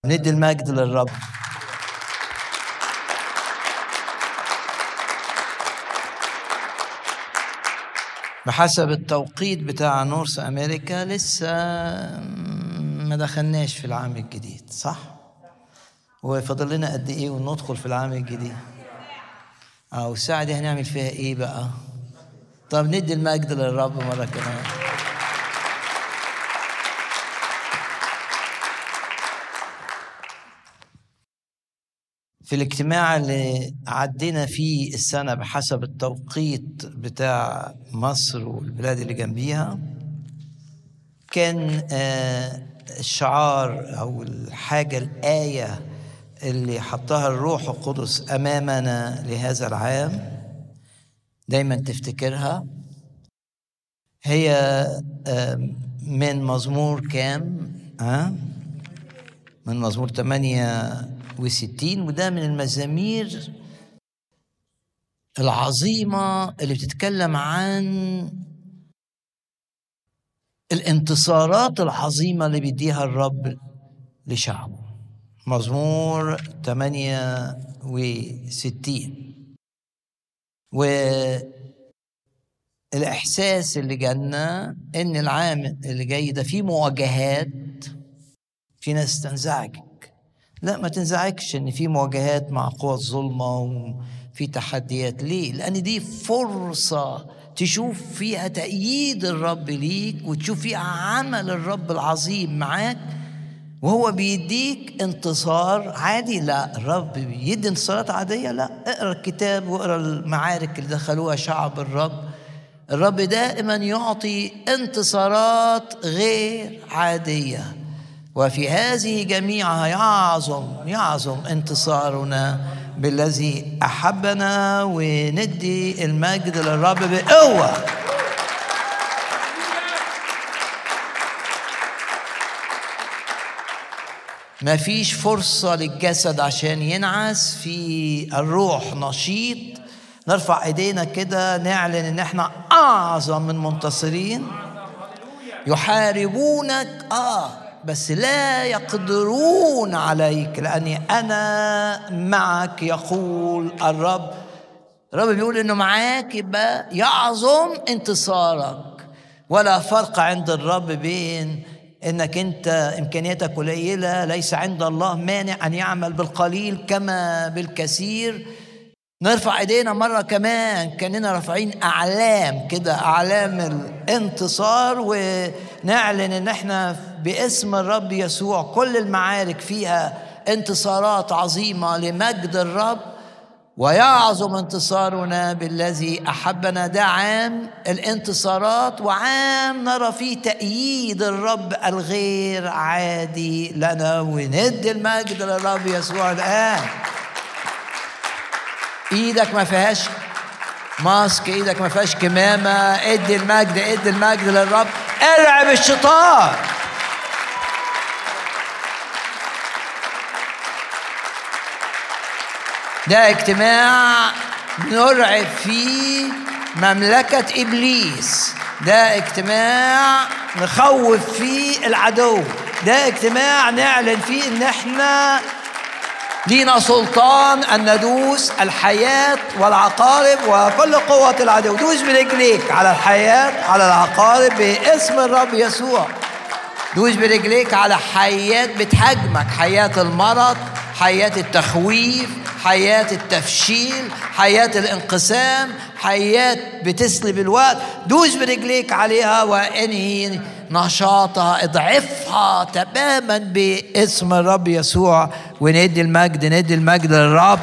ندي المجد للرب بحسب التوقيت بتاع نورث امريكا لسه ما دخلناش في العام الجديد صح وفاضل لنا قد ايه وندخل في العام الجديد اه والساعه دي هنعمل فيها ايه بقى طب ندي المجد للرب مره كمان في الاجتماع اللي عدينا فيه السنة بحسب التوقيت بتاع مصر والبلاد اللي جنبيها كان آه، الشعار أو الحاجة الآية اللي حطها الروح القدس أمامنا لهذا العام دايما تفتكرها هي آه، من مزمور كام؟ ها؟ من مزمور 68 وده من المزامير العظيمة اللي بتتكلم عن الانتصارات العظيمة اللي بيديها الرب لشعبه مزمور 68 والإحساس اللي جالنا إن العام اللي جاي ده فيه مواجهات في ناس تنزعج لا ما تنزعجش ان في مواجهات مع قوى الظلمه وفي تحديات ليه لان دي فرصه تشوف فيها تأييد الرب ليك وتشوف فيها عمل الرب العظيم معاك وهو بيديك انتصار عادي لا الرب بيدي انتصارات عادية لا اقرا الكتاب واقرا المعارك اللي دخلوها شعب الرب الرب دائما يعطي انتصارات غير عاديه وفي هذه جميعها يعظم يعظم انتصارنا بالذي احبنا وندي المجد للرب بقوه ما فيش فرصة للجسد عشان ينعس في الروح نشيط نرفع ايدينا كده نعلن ان احنا اعظم من منتصرين يحاربونك اه بس لا يقدرون عليك لاني انا معك يقول الرب الرب بيقول انه معاك يبقى يعظم انتصارك ولا فرق عند الرب بين انك انت امكانياتك قليله ليس عند الله مانع ان يعمل بالقليل كما بالكثير نرفع ايدينا مره كمان كاننا رافعين اعلام كده اعلام الانتصار ونعلن ان احنا باسم الرب يسوع كل المعارك فيها انتصارات عظيمه لمجد الرب ويعظم انتصارنا بالذي احبنا ده عام الانتصارات وعام نرى فيه تأييد الرب الغير عادي لنا وندي المجد للرب يسوع الان ايدك ما فيهاش ماسك ايدك ما فيهاش كمامه ادي المجد ادي المجد للرب العب الشيطان ده اجتماع نرعب فيه مملكة إبليس ده اجتماع نخوف فيه العدو ده اجتماع نعلن فيه ان احنا لينا سلطان ان ندوس الحياة والعقارب وكل قوة العدو دوس برجليك على الحياة على العقارب باسم الرب يسوع دوس برجليك على حياة بتهاجمك حياة المرض حياة التخويف حياة التفشيل حياة الانقسام حياة بتسلب الوقت دوس برجليك عليها وانهي نشاطها اضعفها تماما باسم الرب يسوع وندي المجد ندي المجد للرب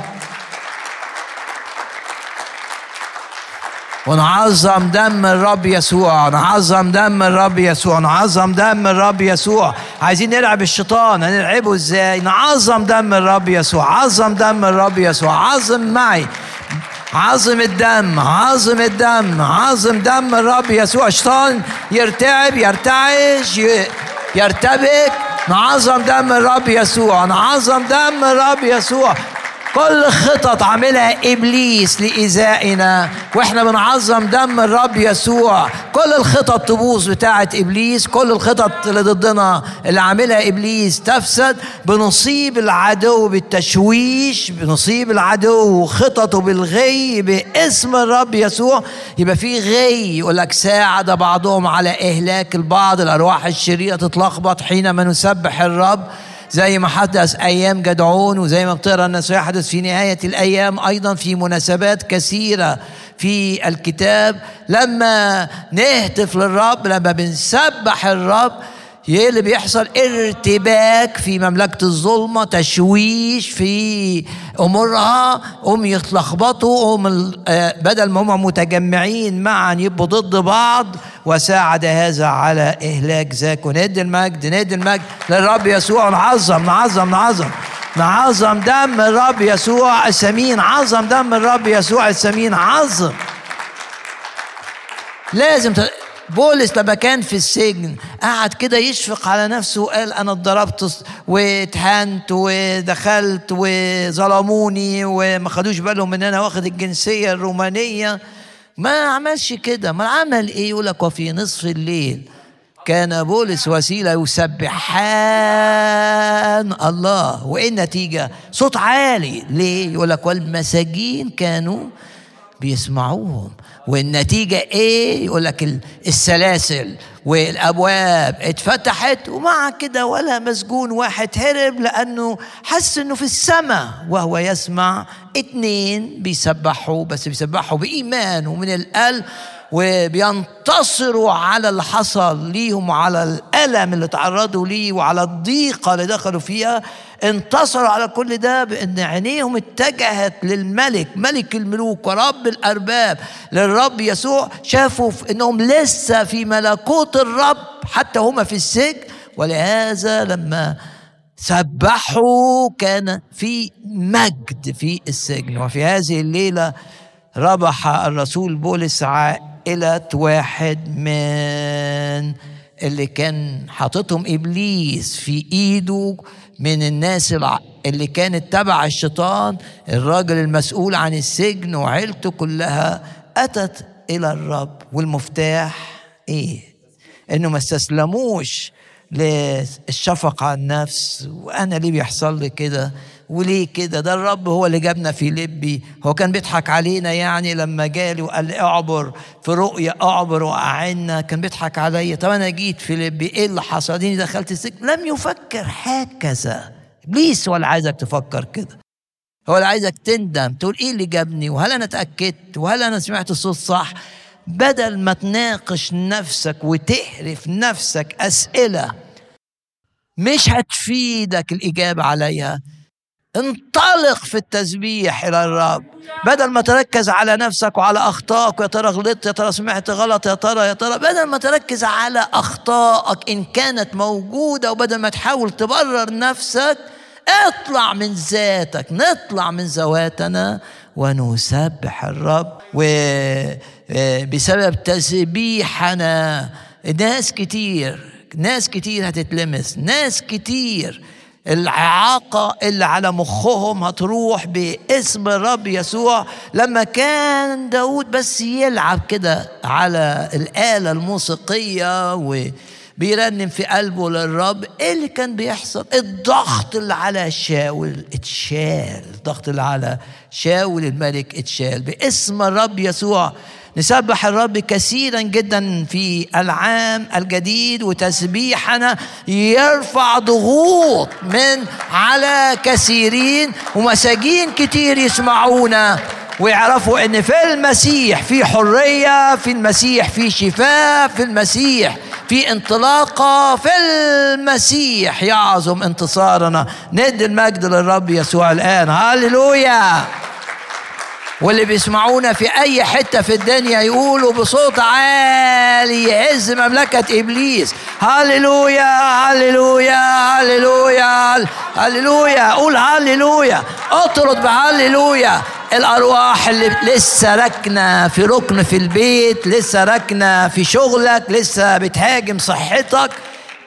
ونعظم دم الرب يسوع نعظم دم الرب يسوع نعظم دم الرب يسوع عايزين نلعب الشيطان هنلعبه ازاي نعظم دم الرب يسوع عظم دم الرب يسوع عظم معي عظم الدم عظم الدم عظم دم الرب يسوع الشيطان يرتعب يرتعش يرتبك نعظم دم الرب يسوع نعظم دم الرب يسوع كل خطط عاملها ابليس لايذائنا واحنا بنعظم دم الرب يسوع كل الخطط تبوظ بتاعه ابليس كل الخطط اللي ضدنا اللي عاملها ابليس تفسد بنصيب العدو بالتشويش بنصيب العدو خططه بالغي باسم الرب يسوع يبقى في غي يقول لك ساعد بعضهم على اهلاك البعض الارواح الشريره تتلخبط حينما نسبح الرب زي ما حدث ايام جدعون وزي ما بتقرا انه سيحدث في نهايه الايام ايضا في مناسبات كثيره في الكتاب لما نهتف للرب لما بنسبح الرب ايه اللي بيحصل ارتباك في مملكة الظلمة تشويش في أمورها هم يتلخبطوا هم بدل ما هم متجمعين معا يبقوا ضد بعض وساعد هذا على إهلاك ذاك وندي المجد ندي المجد للرب يسوع نعظم نعظم نعظم نعظم دم الرب يسوع الثمين عظم دم الرب يسوع الثمين عظم لازم ت... بولس لما كان في السجن قعد كده يشفق على نفسه وقال انا اتضربت واتهنت ودخلت وظلموني وما خدوش بالهم ان انا واخد الجنسيه الرومانيه ما عملش كده ما عمل ايه يقول لك وفي نصف الليل كان بولس وسيله يسبحان الله وايه النتيجه صوت عالي ليه يقول لك والمساجين كانوا بيسمعوهم والنتيجة إيه؟ يقول لك السلاسل والأبواب اتفتحت ومع كده ولا مسجون واحد هرب لأنه حس إنه في السماء وهو يسمع اتنين بيسبحوا بس بيسبحوا بإيمان ومن القلب وبينتصروا على اللي حصل ليهم وعلى الألم اللي تعرضوا ليه وعلى الضيقة اللي دخلوا فيها انتصروا على كل ده بأن عينيهم اتجهت للملك ملك الملوك ورب الأرباب للرب يسوع شافوا أنهم لسه في ملكوت الرب حتى هما في السجن ولهذا لما سبحوا كان في مجد في السجن وفي هذه الليلة ربح الرسول بولس عائلة واحد من اللي كان حاططهم إبليس في إيده من الناس اللي كانت تبع الشيطان الراجل المسؤول عن السجن وعيلته كلها أتت إلى الرب والمفتاح إيه؟ إنه ما استسلموش للشفقة على النفس وأنا ليه بيحصل لي كده وليه كده ده الرب هو اللي جابنا في لبي هو كان بيضحك علينا يعني لما جالي وقال لي اعبر في رؤية اعبر واعنا كان بيضحك عليا طب انا جيت في لبي ايه اللي حصل ديني دخلت السجن لم يفكر هكذا ابليس هو اللي عايزك تفكر كده هو اللي عايزك تندم تقول ايه اللي جابني وهل انا اتاكدت وهل انا سمعت الصوت صح بدل ما تناقش نفسك وتهرف نفسك اسئله مش هتفيدك الاجابه عليها انطلق في التسبيح الى الرب بدل ما تركز على نفسك وعلى اخطائك يا ترى غلطت يا ترى سمعت غلط يا ترى يا ترى بدل ما تركز على اخطائك ان كانت موجوده وبدل ما تحاول تبرر نفسك اطلع من ذاتك نطلع من ذواتنا ونسبح الرب وبسبب تسبيحنا ناس كتير ناس كتير هتتلمس ناس كتير الإعاقة اللي على مخهم هتروح باسم الرب يسوع لما كان داود بس يلعب كده على الآلة الموسيقية وبيرنم في قلبه للرب ايه اللي كان بيحصل الضغط اللي على شاول اتشال الضغط اللي على شاول الملك اتشال باسم الرب يسوع نسبح الرب كثيرا جدا في العام الجديد وتسبيحنا يرفع ضغوط من على كثيرين ومساجين كتير يسمعونا ويعرفوا ان في المسيح في حريه في المسيح في شفاء في المسيح في انطلاقه في المسيح يعظم انتصارنا ندي المجد للرب يسوع الان هللويا واللي بيسمعونا في اي حته في الدنيا يقولوا بصوت عالي يهز مملكه ابليس هللويا هللويا هللويا هللويا قول هللويا اطرد بهللويا الارواح اللي لسه راكنه في ركن في البيت لسه راكنه في شغلك لسه بتهاجم صحتك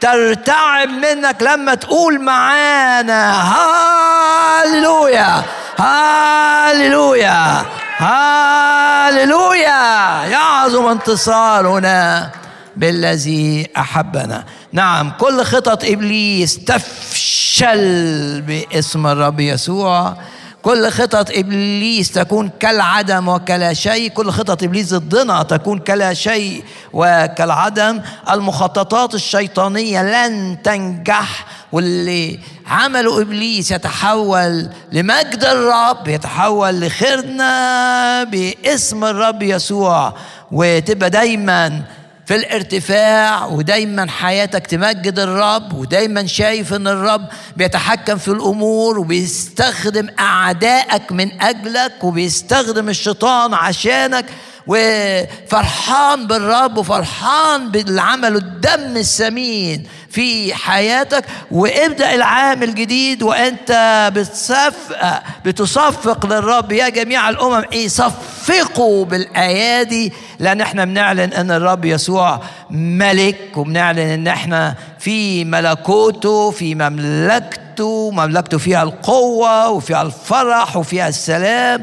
ترتعب منك لما تقول معانا هللويا هاليلويا هاليلويا يعظم انتصارنا بالذي احبنا نعم كل خطط ابليس تفشل باسم الرب يسوع كل خطط ابليس تكون كالعدم وكلا شيء كل خطط ابليس ضدنا تكون كلا شيء وكالعدم المخططات الشيطانيه لن تنجح واللي عمله ابليس يتحول لمجد الرب يتحول لخيرنا باسم الرب يسوع وتبقى دايما في الارتفاع ودايما حياتك تمجد الرب ودايما شايف ان الرب بيتحكم في الامور وبيستخدم اعدائك من اجلك وبيستخدم الشيطان عشانك وفرحان بالرب وفرحان باللي عمله الدم الثمين في حياتك وابدا العام الجديد وانت بتصفق بتصفق للرب يا جميع الامم ايه صفقوا بالايادي لان احنا بنعلن ان الرب يسوع ملك وبنعلن ان احنا في ملكوته في مملكته مملكته فيها القوه وفيها الفرح وفيها السلام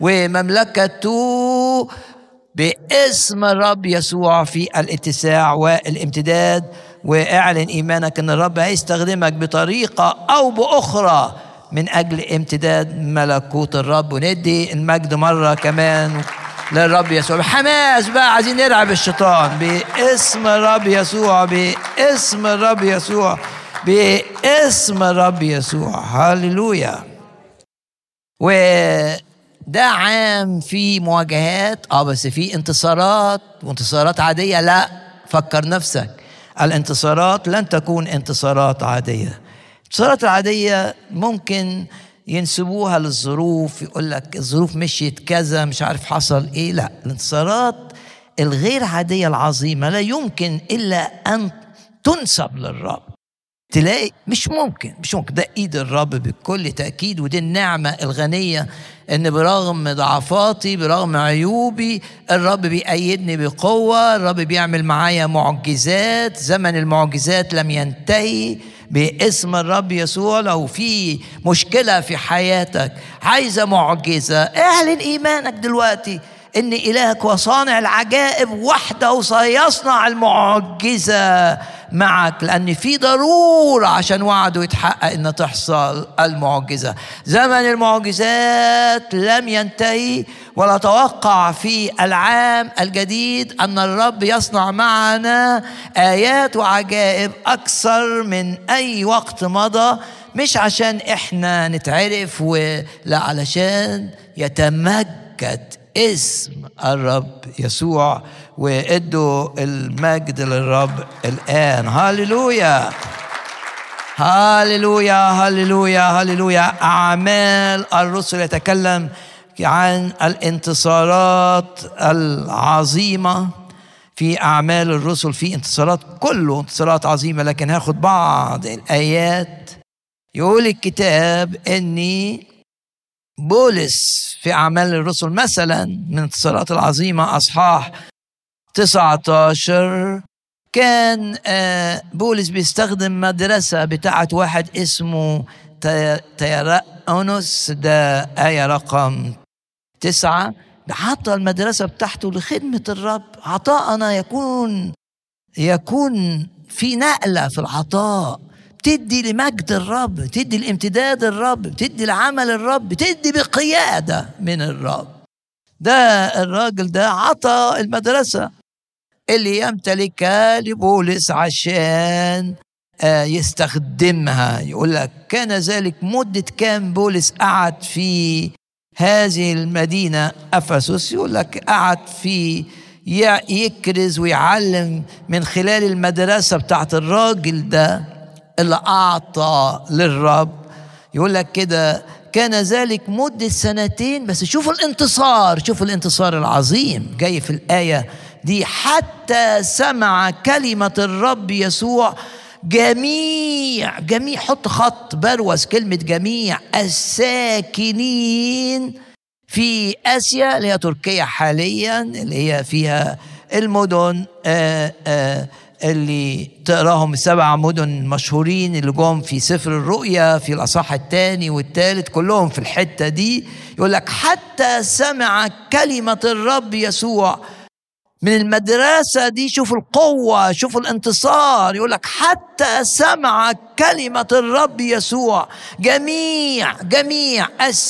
ومملكته باسم الرب يسوع في الاتساع والامتداد واعلن ايمانك ان الرب هيستخدمك بطريقه او باخرى من اجل امتداد ملكوت الرب وندي المجد مره كمان للرب يسوع بحماس بقى عايزين نرعب الشيطان باسم الرب يسوع باسم الرب يسوع باسم الرب يسوع هللويا وده عام في مواجهات اه بس في انتصارات وانتصارات عاديه لا فكر نفسك الانتصارات لن تكون انتصارات عاديه الانتصارات العاديه ممكن ينسبوها للظروف يقول لك الظروف مشيت كذا مش عارف حصل ايه لا الانتصارات الغير عاديه العظيمه لا يمكن الا ان تنسب للرب تلاقي مش ممكن مش ممكن ده ايد الرب بكل تاكيد ودي النعمه الغنيه ان برغم ضعفاتي برغم عيوبي الرب بيأيدني بقوه الرب بيعمل معايا معجزات زمن المعجزات لم ينتهي باسم الرب يسوع لو في مشكله في حياتك عايزه معجزه اعلن ايمانك دلوقتي ان الهك وصانع العجائب وحده سيصنع المعجزه معك لان في ضروره عشان وعده يتحقق ان تحصل المعجزه زمن المعجزات لم ينتهي ولا توقع في العام الجديد ان الرب يصنع معنا ايات وعجائب اكثر من اي وقت مضى مش عشان احنا نتعرف ولا علشان يتمجد اسم الرب يسوع وادوا المجد للرب الان هللويا هللويا هللويا هللويا اعمال الرسل يتكلم عن الانتصارات العظيمه في اعمال الرسل في انتصارات كله انتصارات عظيمه لكن هاخد بعض الايات يقول الكتاب اني بولس في أعمال الرسل مثلا من الانتصارات العظيمة أصحاح 19 كان بولس بيستخدم مدرسة بتاعة واحد اسمه تيرأونس ده آية رقم تسعة عطى المدرسة بتاعته لخدمة الرب عطاءنا يكون يكون في نقلة في العطاء بتدي لمجد الرب بتدي لامتداد الرب بتدي لعمل الرب بتدي بقيادة من الرب ده الراجل ده عطى المدرسة اللي يمتلكها لبولس عشان يستخدمها يقول لك كان ذلك مدة كام بولس قعد في هذه المدينة أفسس يقول لك قعد في يكرز ويعلم من خلال المدرسة بتاعت الراجل ده اللي أعطى للرب يقول لك كده كان ذلك مدة سنتين بس شوفوا الانتصار شوفوا الانتصار العظيم جاي في الآية دي حتى سمع كلمة الرب يسوع جميع جميع حط خط بروز كلمة جميع الساكنين في آسيا اللي هي تركيا حاليا اللي هي فيها المدن آآ آآ اللي تقراهم السبع مدن مشهورين اللي جم في سفر الرؤيا في الاصحاح الثاني والثالث كلهم في الحته دي يقول لك حتى سمع كلمه الرب يسوع من المدرسة دي شوف القوة شوف الانتصار يقول لك حتى سمع كلمة الرب يسوع جميع جميع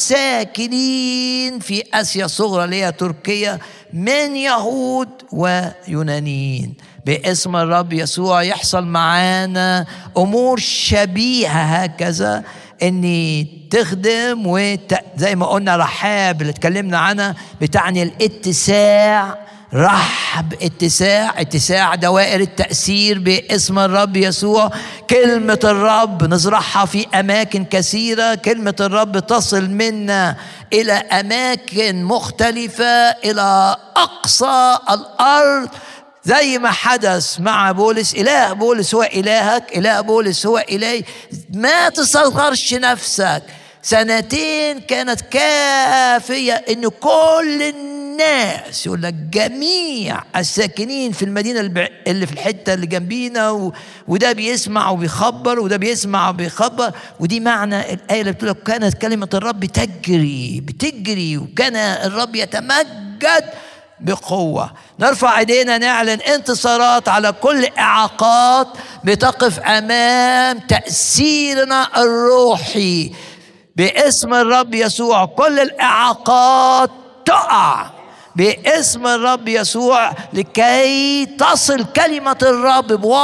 الساكنين في آسيا الصغرى اللي هي تركيا من يهود ويونانيين باسم الرب يسوع يحصل معانا امور شبيهه هكذا اني تخدم وت... زي ما قلنا رحاب اللي اتكلمنا عنها بتعني الاتساع رحب اتساع اتساع دوائر التأثير باسم الرب يسوع كلمة الرب نزرعها في أماكن كثيرة كلمة الرب تصل منا إلى أماكن مختلفة إلى أقصى الأرض زي ما حدث مع بولس إله بولس هو إلهك إله بولس هو إلهي ما تصغرش نفسك سنتين كانت كافية إن كل الناس يقول لك جميع الساكنين في المدينة اللي في الحتة اللي جنبينا و... وده بيسمع وبيخبر وده بيسمع وبيخبر ودي معنى الآية اللي بتقول لك كانت كلمة الرب تجري بتجري وكان الرب يتمجد بقوة نرفع ايدينا نعلن انتصارات على كل اعاقات بتقف امام تأثيرنا الروحي باسم الرب يسوع كل الاعاقات تقع باسم الرب يسوع لكي تصل كلمة الرب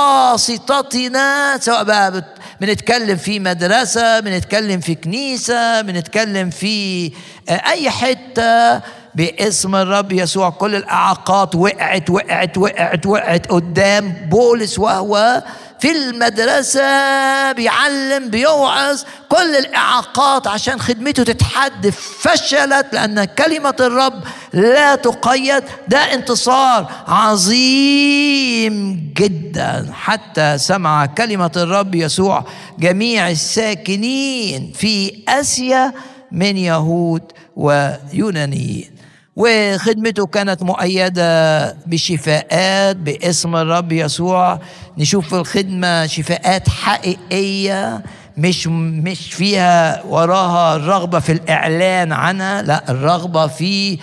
بواسطتنا سواء بقى بنتكلم في مدرسة بنتكلم في كنيسة بنتكلم في أي حتة باسم الرب يسوع كل الإعاقات وقعت وقعت وقعت وقعت قدام بولس وهو في المدرسة بيعلم بيوعظ كل الإعاقات عشان خدمته تتحد فشلت لأن كلمة الرب لا تقيد ده انتصار عظيم جدا حتى سمع كلمة الرب يسوع جميع الساكنين في آسيا من يهود ويونانيين وخدمته كانت مؤيدة بشفاءات باسم الرب يسوع نشوف في الخدمة شفاءات حقيقية مش مش فيها وراها الرغبة في الإعلان عنها لا الرغبة في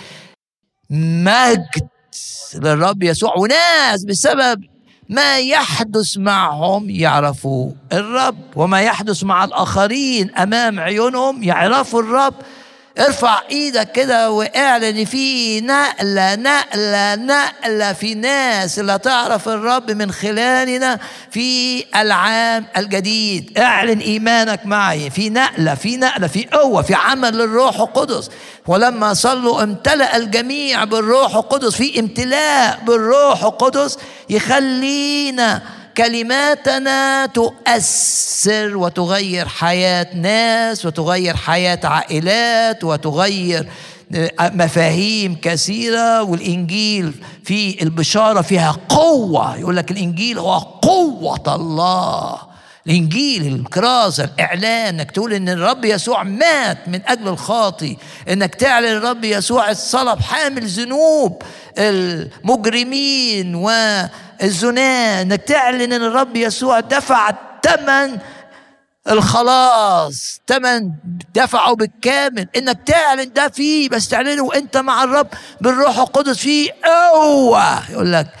مجد للرب يسوع وناس بسبب ما يحدث معهم يعرفوا الرب وما يحدث مع الآخرين أمام عيونهم يعرفوا الرب ارفع ايدك كده واعلن في نقلة نقلة نقلة في ناس اللي تعرف الرب من خلالنا في العام الجديد اعلن ايمانك معي في نقلة في نقلة في قوة في عمل للروح القدس ولما صلوا امتلأ الجميع بالروح القدس في امتلاء بالروح القدس يخلينا كلماتنا تؤثر وتغير حياة ناس وتغير حياة عائلات وتغير مفاهيم كثيرة والإنجيل في البشارة فيها قوة يقول لك الإنجيل هو قوة الله الانجيل الكرازه الاعلان انك تقول ان الرب يسوع مات من اجل الخاطي انك تعلن الرب يسوع الصلب حامل ذنوب المجرمين والزنا انك تعلن ان الرب يسوع دفع الثمن الخلاص ثمن دفعه بالكامل انك تعلن ده فيه بس تعلنه وانت مع الرب بالروح القدس فيه قوه يقول لك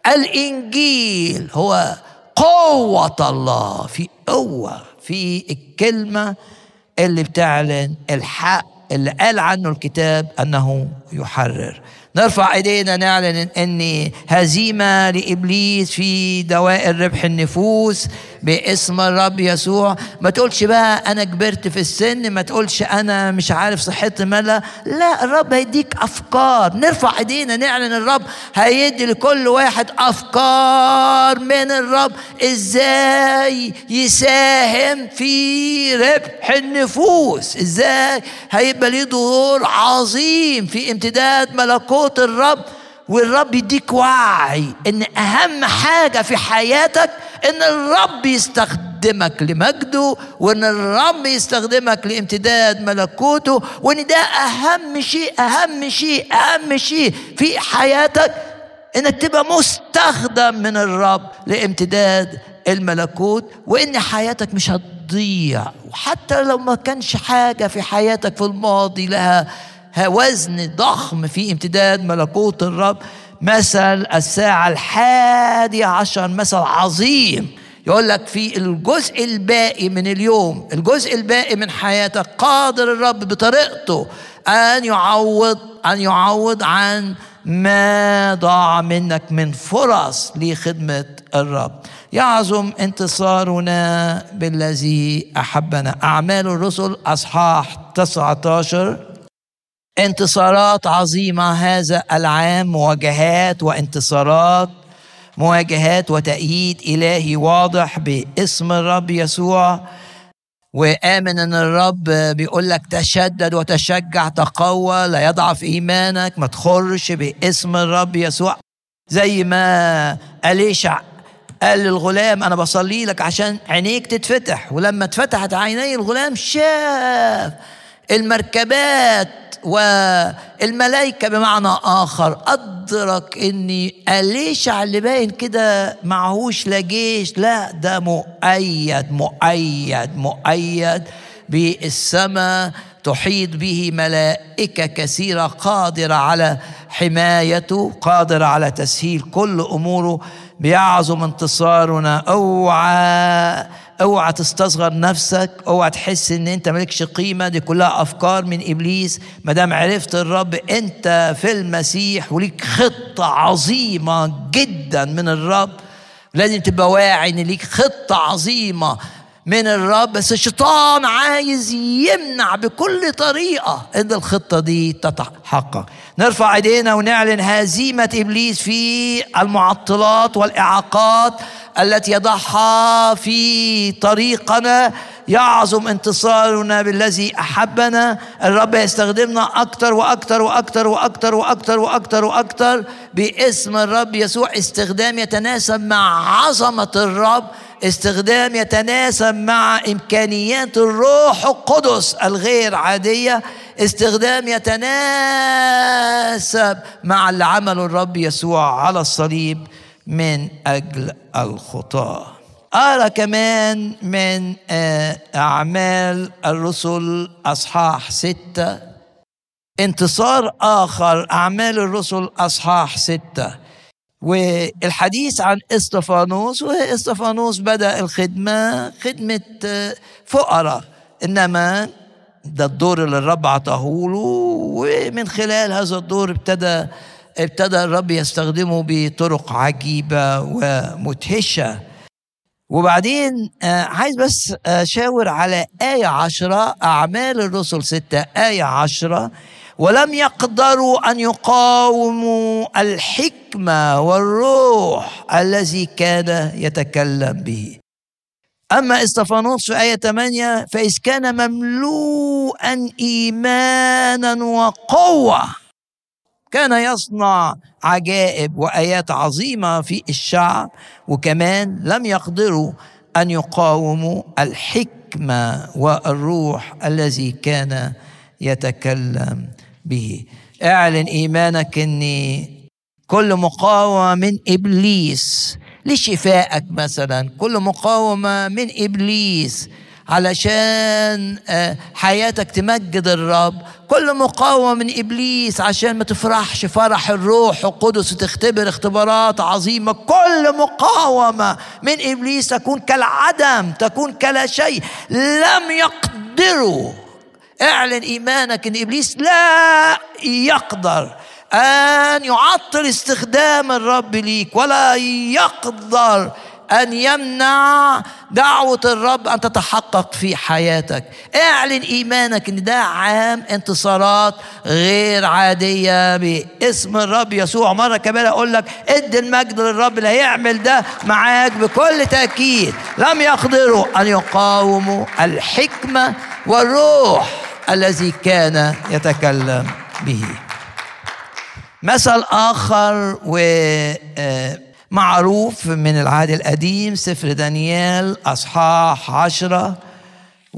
الانجيل هو قوة الله في قوة في الكلمة اللي بتعلن الحق اللي قال عنه الكتاب أنه يحرر نرفع ايدينا نعلن ان هزيمه لابليس في دوائر ربح النفوس باسم الرب يسوع ما تقولش بقى انا كبرت في السن ما تقولش انا مش عارف صحتي مالها لا الرب هيديك افكار نرفع ايدينا نعلن الرب هيدي لكل واحد افكار من الرب ازاي يساهم في ربح النفوس ازاي هيبقى ليه دور عظيم في امتداد ملكوت الرب والرب يديك وعي ان اهم حاجه في حياتك ان الرب يستخدمك لمجده وان الرب يستخدمك لامتداد ملكوته وان ده اهم شيء اهم شيء اهم شيء في حياتك انك تبقى مستخدم من الرب لامتداد الملكوت وان حياتك مش هتضيع وحتى لو ما كانش حاجه في حياتك في الماضي لها وزن ضخم في امتداد ملكوت الرب مثل الساعة الحادية عشر مثل عظيم يقول لك في الجزء الباقي من اليوم الجزء الباقي من حياتك قادر الرب بطريقته أن يعوض أن يعوض عن ما ضاع منك من فرص لخدمة الرب يعظم انتصارنا بالذي أحبنا أعمال الرسل أصحاح 19 انتصارات عظيمة هذا العام مواجهات وانتصارات مواجهات وتأييد إلهي واضح باسم الرب يسوع وآمن أن الرب بيقول لك تشدد وتشجع تقوى لا يضعف إيمانك ما تخرش باسم الرب يسوع زي ما أليشع قال للغلام أنا بصلي لك عشان عينيك تتفتح ولما اتفتحت عيني الغلام شاف المركبات والملائكة بمعنى آخر أدرك إن أليشع اللي باين كده معهوش لا جيش لا ده مؤيد مؤيد مؤيد بالسماء تحيط به ملائكة كثيرة قادرة على حمايته قادرة على تسهيل كل أموره بيعظم انتصارنا اوعى اوعى تستصغر نفسك اوعى تحس ان انت مالكش قيمه دي كلها افكار من ابليس ما دام عرفت الرب انت في المسيح وليك خطه عظيمه جدا من الرب لازم تبقى واعي ان ليك خطه عظيمه من الرب بس الشيطان عايز يمنع بكل طريقة ان الخطة دي تتحقق نرفع ايدينا ونعلن هزيمة ابليس في المعطلات والاعاقات التي يضعها في طريقنا يعظم انتصارنا بالذي احبنا الرب يستخدمنا اكثر واكثر واكثر واكثر واكثر واكثر واكثر باسم الرب يسوع استخدام يتناسب مع عظمه الرب استخدام يتناسب مع امكانيات الروح القدس الغير عاديه استخدام يتناسب مع اللي عمله الرب يسوع على الصليب من اجل الخطاه أرى كمان من أعمال الرسل أصحاح ستة انتصار آخر أعمال الرسل أصحاح ستة والحديث عن استفانوس واستفانوس بدأ الخدمة خدمة فقراء إنما ده الدور اللي الرب عطاه له ومن خلال هذا الدور ابتدى ابتدى الرب يستخدمه بطرق عجيبة ومدهشة وبعدين عايز بس أشاور على آية عشرة أعمال الرسل ستة آية عشرة ولم يقدروا أن يقاوموا الحكمة والروح الذي كان يتكلم به أما استفانوس في آية 8 فإذ كان مملوءا إيمانا وقوة كان يصنع عجائب وايات عظيمه في الشعب وكمان لم يقدروا ان يقاوموا الحكمه والروح الذي كان يتكلم به اعلن ايمانك ان كل مقاومه من ابليس لشفائك مثلا كل مقاومه من ابليس علشان حياتك تمجد الرب كل مقاومة من إبليس عشان ما تفرحش فرح الروح القدس وتختبر اختبارات عظيمة كل مقاومة من إبليس تكون كالعدم تكون كلا شيء لم يقدروا اعلن إيمانك إن إبليس لا يقدر أن يعطل استخدام الرب ليك ولا يقدر أن يمنع دعوة الرب أن تتحقق في حياتك اعلن إيمانك أن ده عام انتصارات غير عادية باسم الرب يسوع مرة كمان أقول لك ادي المجد للرب اللي هيعمل ده معاك بكل تأكيد لم يقدروا أن يقاوموا الحكمة والروح الذي كان يتكلم به مثل آخر و معروف من العهد القديم سفر دانيال أصحاح عشرة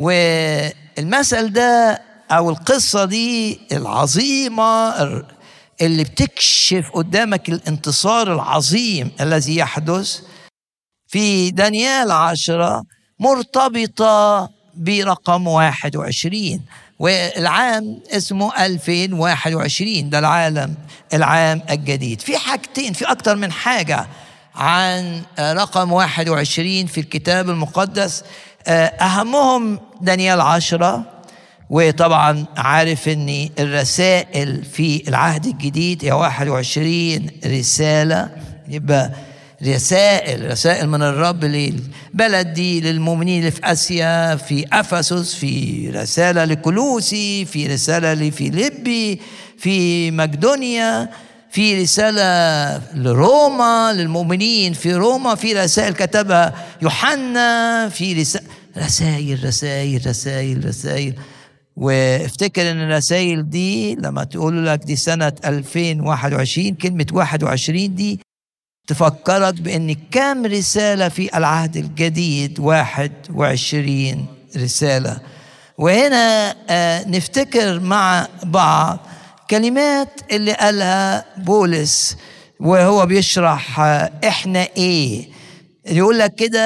والمثل ده أو القصة دي العظيمة اللي بتكشف قدامك الانتصار العظيم الذي يحدث في دانيال عشرة مرتبطة برقم 21 والعام اسمه 2021 ده العالم العام الجديد في حاجتين في أكتر من حاجة عن رقم 21 في الكتاب المقدس أهمهم دانيال عشرة وطبعا عارف ان الرسائل في العهد الجديد هي 21 رسالة يبقى رسائل رسائل من الرب للبلد دي للمؤمنين اللي في اسيا في افسس في رساله لكلوسي في رساله لفيليبي في مقدونيا في رسالة لروما للمؤمنين في روما في رسائل كتبها يوحنا في رسائل رسائل رسائل رسائل رسائل وافتكر ان الرسائل دي لما تقول لك دي سنة 2021 كلمة 21 دي تفكرك بأن كم رسالة في العهد الجديد 21 رسالة وهنا نفتكر مع بعض كلمات اللي قالها بولس وهو بيشرح احنا ايه يقول لك كده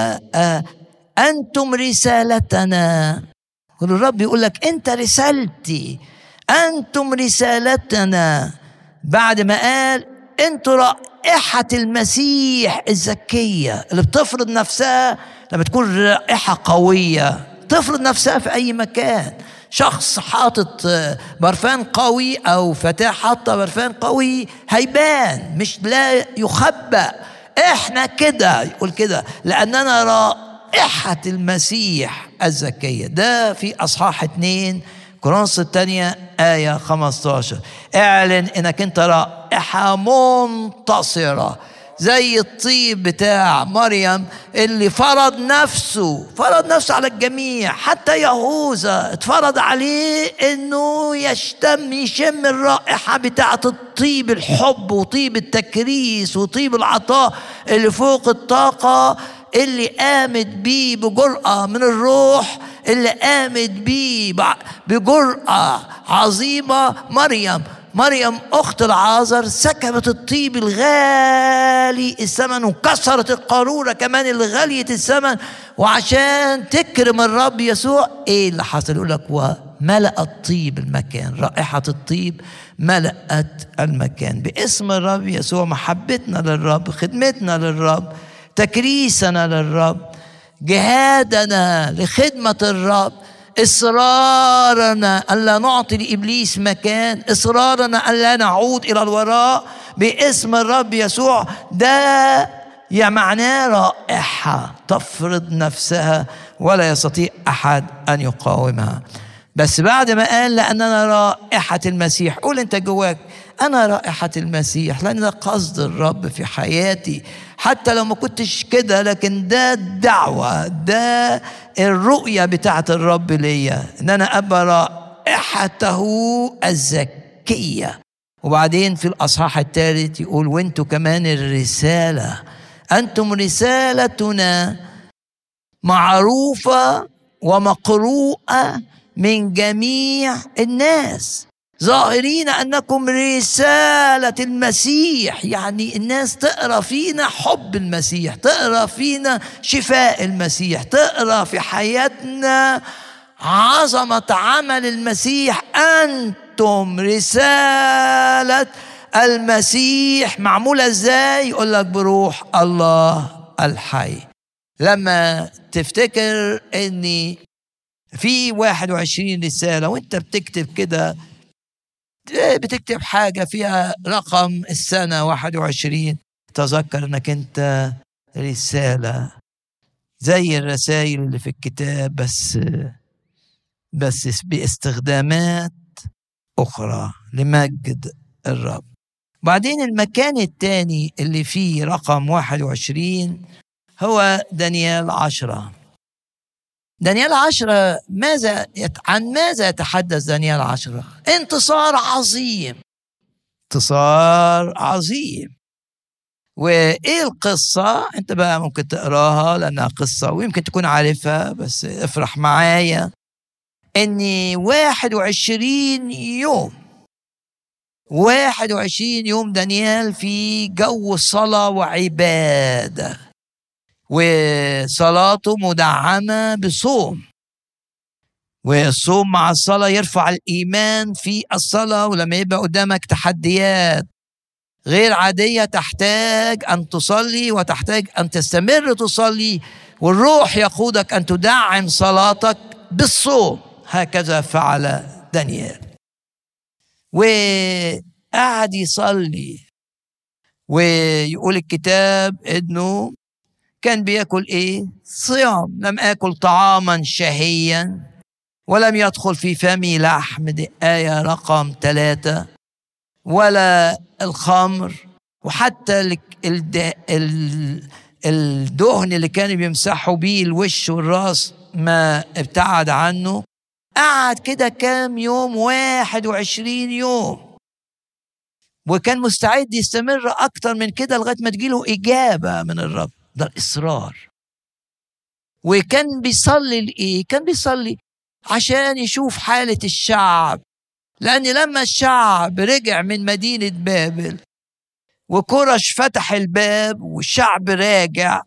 انتم رسالتنا الرب يقول لك انت رسالتي انتم رسالتنا بعد ما قال انتوا رائحة المسيح الزكية اللي بتفرض نفسها لما تكون رائحة قوية تفرض نفسها في أي مكان شخص حاطط برفان قوي أو فتاة حاطة برفان قوي هيبان مش لا يخبأ احنا كده يقول كده لأننا رائحة المسيح الزكية ده في أصحاح اتنين كورنثوس الثانية آية 15 اعلن انك انت رائحة منتصرة زي الطيب بتاع مريم اللي فرض نفسه فرض نفسه على الجميع حتى يهوذا اتفرض عليه انه يشتم يشم الرائحة بتاعة الطيب الحب وطيب التكريس وطيب العطاء اللي فوق الطاقة اللي قامت بيه بجرأة من الروح اللي قامت بيه بجرأة عظيمة مريم مريم أخت العازر سكبت الطيب الغالي الثمن وكسرت القارورة كمان اللي غالية الثمن وعشان تكرم الرب يسوع إيه اللي حصل يقول لك وملأ الطيب المكان رائحة الطيب ملأت المكان باسم الرب يسوع محبتنا للرب خدمتنا للرب تكريسنا للرب جهادنا لخدمة الرب إصرارنا ألا نعطي لإبليس مكان إصرارنا ألا نعود إلى الوراء باسم الرب يسوع ده يا معناه رائحة تفرض نفسها ولا يستطيع أحد أن يقاومها بس بعد ما قال لأننا رائحة المسيح قول أنت جواك أنا رائحة المسيح لأن ده قصد الرب في حياتي حتى لو ما كنتش كده لكن ده الدعوة ده الرؤية بتاعت الرب ليا إن أنا أبقى رائحته الزكية وبعدين في الأصحاح الثالث يقول وانتوا كمان الرسالة أنتم رسالتنا معروفة ومقروءة من جميع الناس ظاهرين انكم رساله المسيح يعني الناس تقرا فينا حب المسيح تقرا فينا شفاء المسيح تقرا في حياتنا عظمه عمل المسيح انتم رساله المسيح معموله ازاي يقول لك بروح الله الحي لما تفتكر اني في 21 رساله وانت بتكتب كده بتكتب حاجة فيها رقم السنة 21 تذكر انك انت رسالة زي الرسائل اللي في الكتاب بس بس باستخدامات أخرى لمجد الرب بعدين المكان الثاني اللي فيه رقم 21 هو دانيال عشرة دانيال عشرة ماذا يت... عن ماذا يتحدث دانيال عشرة انتصار عظيم انتصار عظيم وايه القصة انت بقى ممكن تقراها لانها قصة ويمكن تكون عارفها بس افرح معايا ان 21 يوم 21 يوم دانيال في جو صلاة وعبادة وصلاته مدعمة بصوم والصوم مع الصلاة يرفع الإيمان في الصلاة ولما يبقى قدامك تحديات غير عادية تحتاج أن تصلي وتحتاج أن تستمر تصلي والروح يقودك أن تدعم صلاتك بالصوم هكذا فعل دانيال وقعد يصلي ويقول الكتاب انه كان بياكل ايه صيام لم اكل طعاما شهيا ولم يدخل في فمي لحم دي آية رقم ثلاثة ولا الخمر وحتى الدهن اللي كانوا بيمسحوا بيه الوش والراس ما ابتعد عنه قعد كده كام يوم واحد وعشرين يوم وكان مستعد يستمر أكتر من كده لغاية ما تجيله إجابة من الرب ده الإصرار وكان بيصلي لإيه؟ كان بيصلي عشان يشوف حالة الشعب لأن لما الشعب رجع من مدينة بابل وكرش فتح الباب والشعب راجع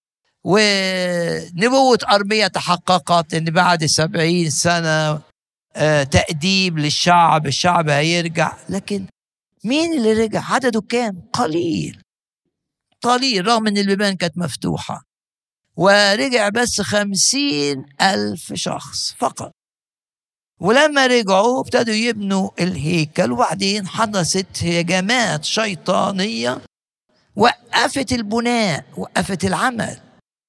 ونبوة أرمية تحققت إن بعد سبعين سنة آه، تأديب للشعب الشعب هيرجع لكن مين اللي رجع عدده كام قليل قليل رغم ان البيبان كانت مفتوحة ورجع بس خمسين ألف شخص فقط ولما رجعوا ابتدوا يبنوا الهيكل وبعدين حدثت هجمات شيطانية وقفت البناء وقفت العمل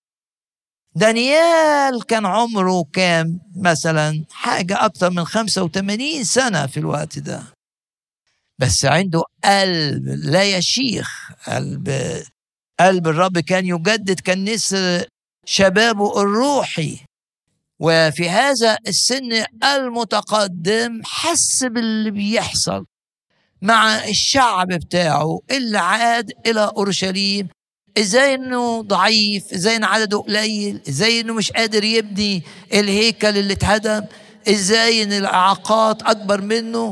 دانيال كان عمره كام مثلا حاجة أكثر من 85 سنة في الوقت ده بس عنده قلب لا يشيخ قلب قلب الرب كان يجدد كان نسر شبابه الروحي وفي هذا السن المتقدم حس باللي بيحصل مع الشعب بتاعه اللي عاد إلى أورشليم ازاي انه ضعيف ازاي ان عدده قليل ازاي انه مش قادر يبني الهيكل اللي اتهدم ازاي ان الاعاقات اكبر منه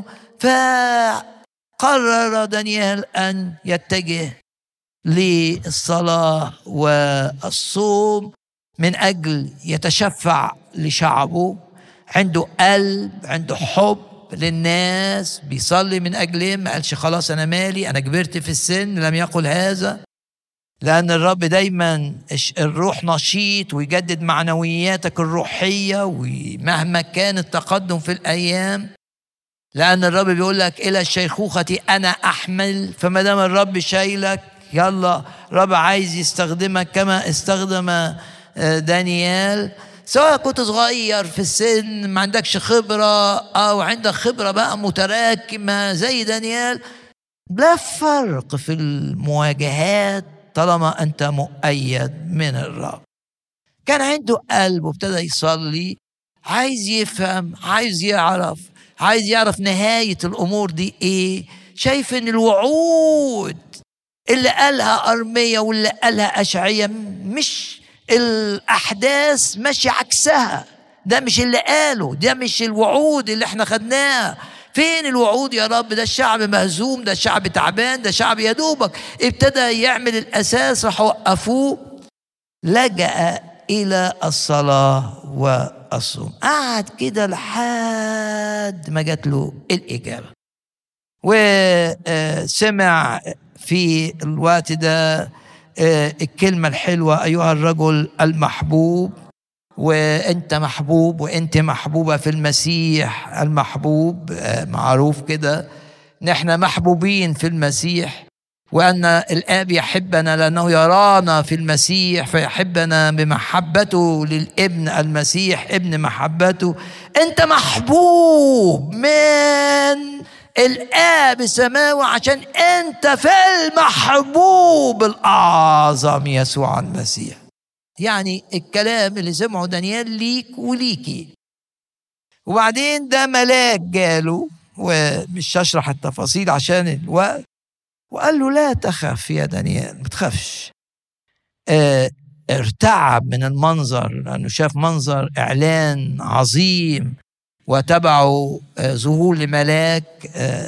فقرر دانيال ان يتجه للصلاه والصوم من اجل يتشفع لشعبه عنده قلب عنده حب للناس بيصلي من اجلهم ما قالش خلاص انا مالي انا كبرت في السن لم يقل هذا لأن الرب دايما الروح نشيط ويجدد معنوياتك الروحية ومهما كان التقدم في الأيام لأن الرب بيقول لك إلى الشيخوخة أنا أحمل فما دام الرب شايلك يلا الرب عايز يستخدمك كما استخدم آه، دانيال سواء كنت صغير في السن ما عندكش خبرة أو عندك خبرة بقى متراكمة زي دانيال لا فرق في المواجهات طالما أنت مؤيد من الرب كان عنده قلب وابتدى يصلي عايز يفهم عايز يعرف عايز يعرف نهاية الأمور دي إيه شايف إن الوعود اللي قالها أرمية واللي قالها أشعية مش الأحداث ماشية عكسها ده مش اللي قاله ده مش الوعود اللي احنا خدناها فين الوعود يا رب ده الشعب مهزوم ده الشعب تعبان ده شعب يا دوبك ابتدى يعمل الاساس راح وقفوه لجأ الى الصلاه والصوم قعد كده لحد ما جات له الاجابه وسمع في الوقت ده آه، الكلمه الحلوه ايها الرجل المحبوب وانت محبوب وانت محبوبه في المسيح المحبوب آه، معروف كده نحن محبوبين في المسيح وان الاب يحبنا لانه يرانا في المسيح فيحبنا بمحبته للابن المسيح ابن محبته انت محبوب من الاب السماوي عشان انت في المحبوب الاعظم يسوع المسيح يعني الكلام اللي سمعه دانيال ليك وليكي وبعدين ده ملاك جاله ومش هشرح التفاصيل عشان الوقت وقال له لا تخف يا دانيال ما تخافش اه ارتعب من المنظر لانه شاف منظر اعلان عظيم وتبعه اه ظهور لملاك اه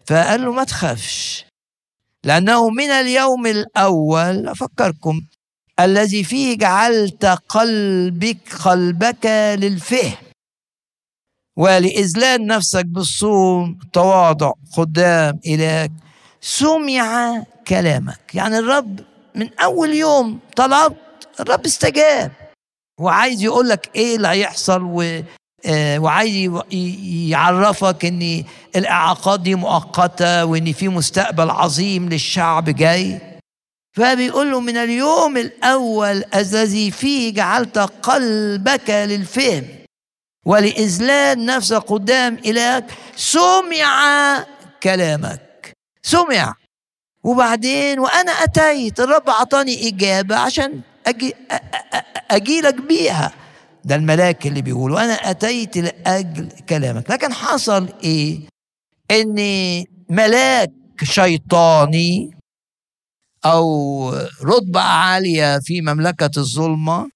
فقال له ما تخافش لأنه من اليوم الأول أفكركم الذي فيه جعلت قلبك قلبك للفهم ولإذلال نفسك بالصوم تواضع قدام إلهك سمع كلامك يعني الرب من أول يوم طلبت الرب استجاب وعايز يقول لك ايه اللي هيحصل و آه، وعايز يعرفك ان الاعاقات دي مؤقته وان في مستقبل عظيم للشعب جاي فبيقول له من اليوم الاول الذي فيه جعلت قلبك للفهم ولاذلال نفسك قدام الهك سمع كلامك سمع وبعدين وانا اتيت الرب اعطاني اجابه عشان اجي اجي لك بيها ده الملاك اللي بيقول وانا اتيت لاجل كلامك لكن حصل ايه ان ملاك شيطاني او رتبه عاليه في مملكه الظلمه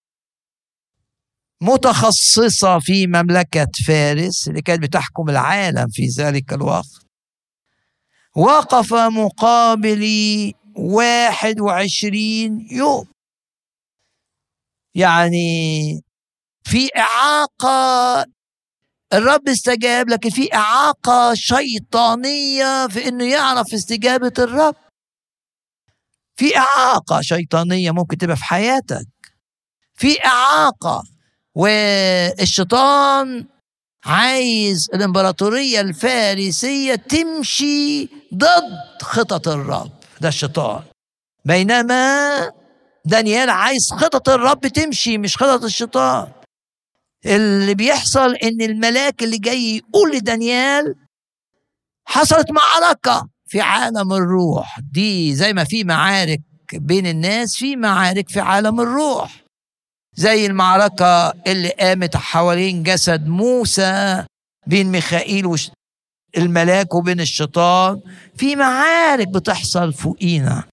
متخصصه في مملكه فارس اللي كانت بتحكم العالم في ذلك الوقت وقف مقابلي واحد وعشرين يوم يعني في إعاقة الرب استجاب لكن في إعاقة شيطانية في إنه يعرف استجابة الرب في إعاقة شيطانية ممكن تبقى في حياتك في إعاقة والشيطان عايز الإمبراطورية الفارسية تمشي ضد خطط الرب ده الشيطان بينما دانيال عايز خطط الرب تمشي مش خطط الشيطان اللي بيحصل ان الملاك اللي جاي يقول لدانيال حصلت معركة في عالم الروح دي زي ما في معارك بين الناس في معارك في عالم الروح زي المعركة اللي قامت حوالين جسد موسى بين ميخائيل الملاك وبين الشيطان في معارك بتحصل فوقينا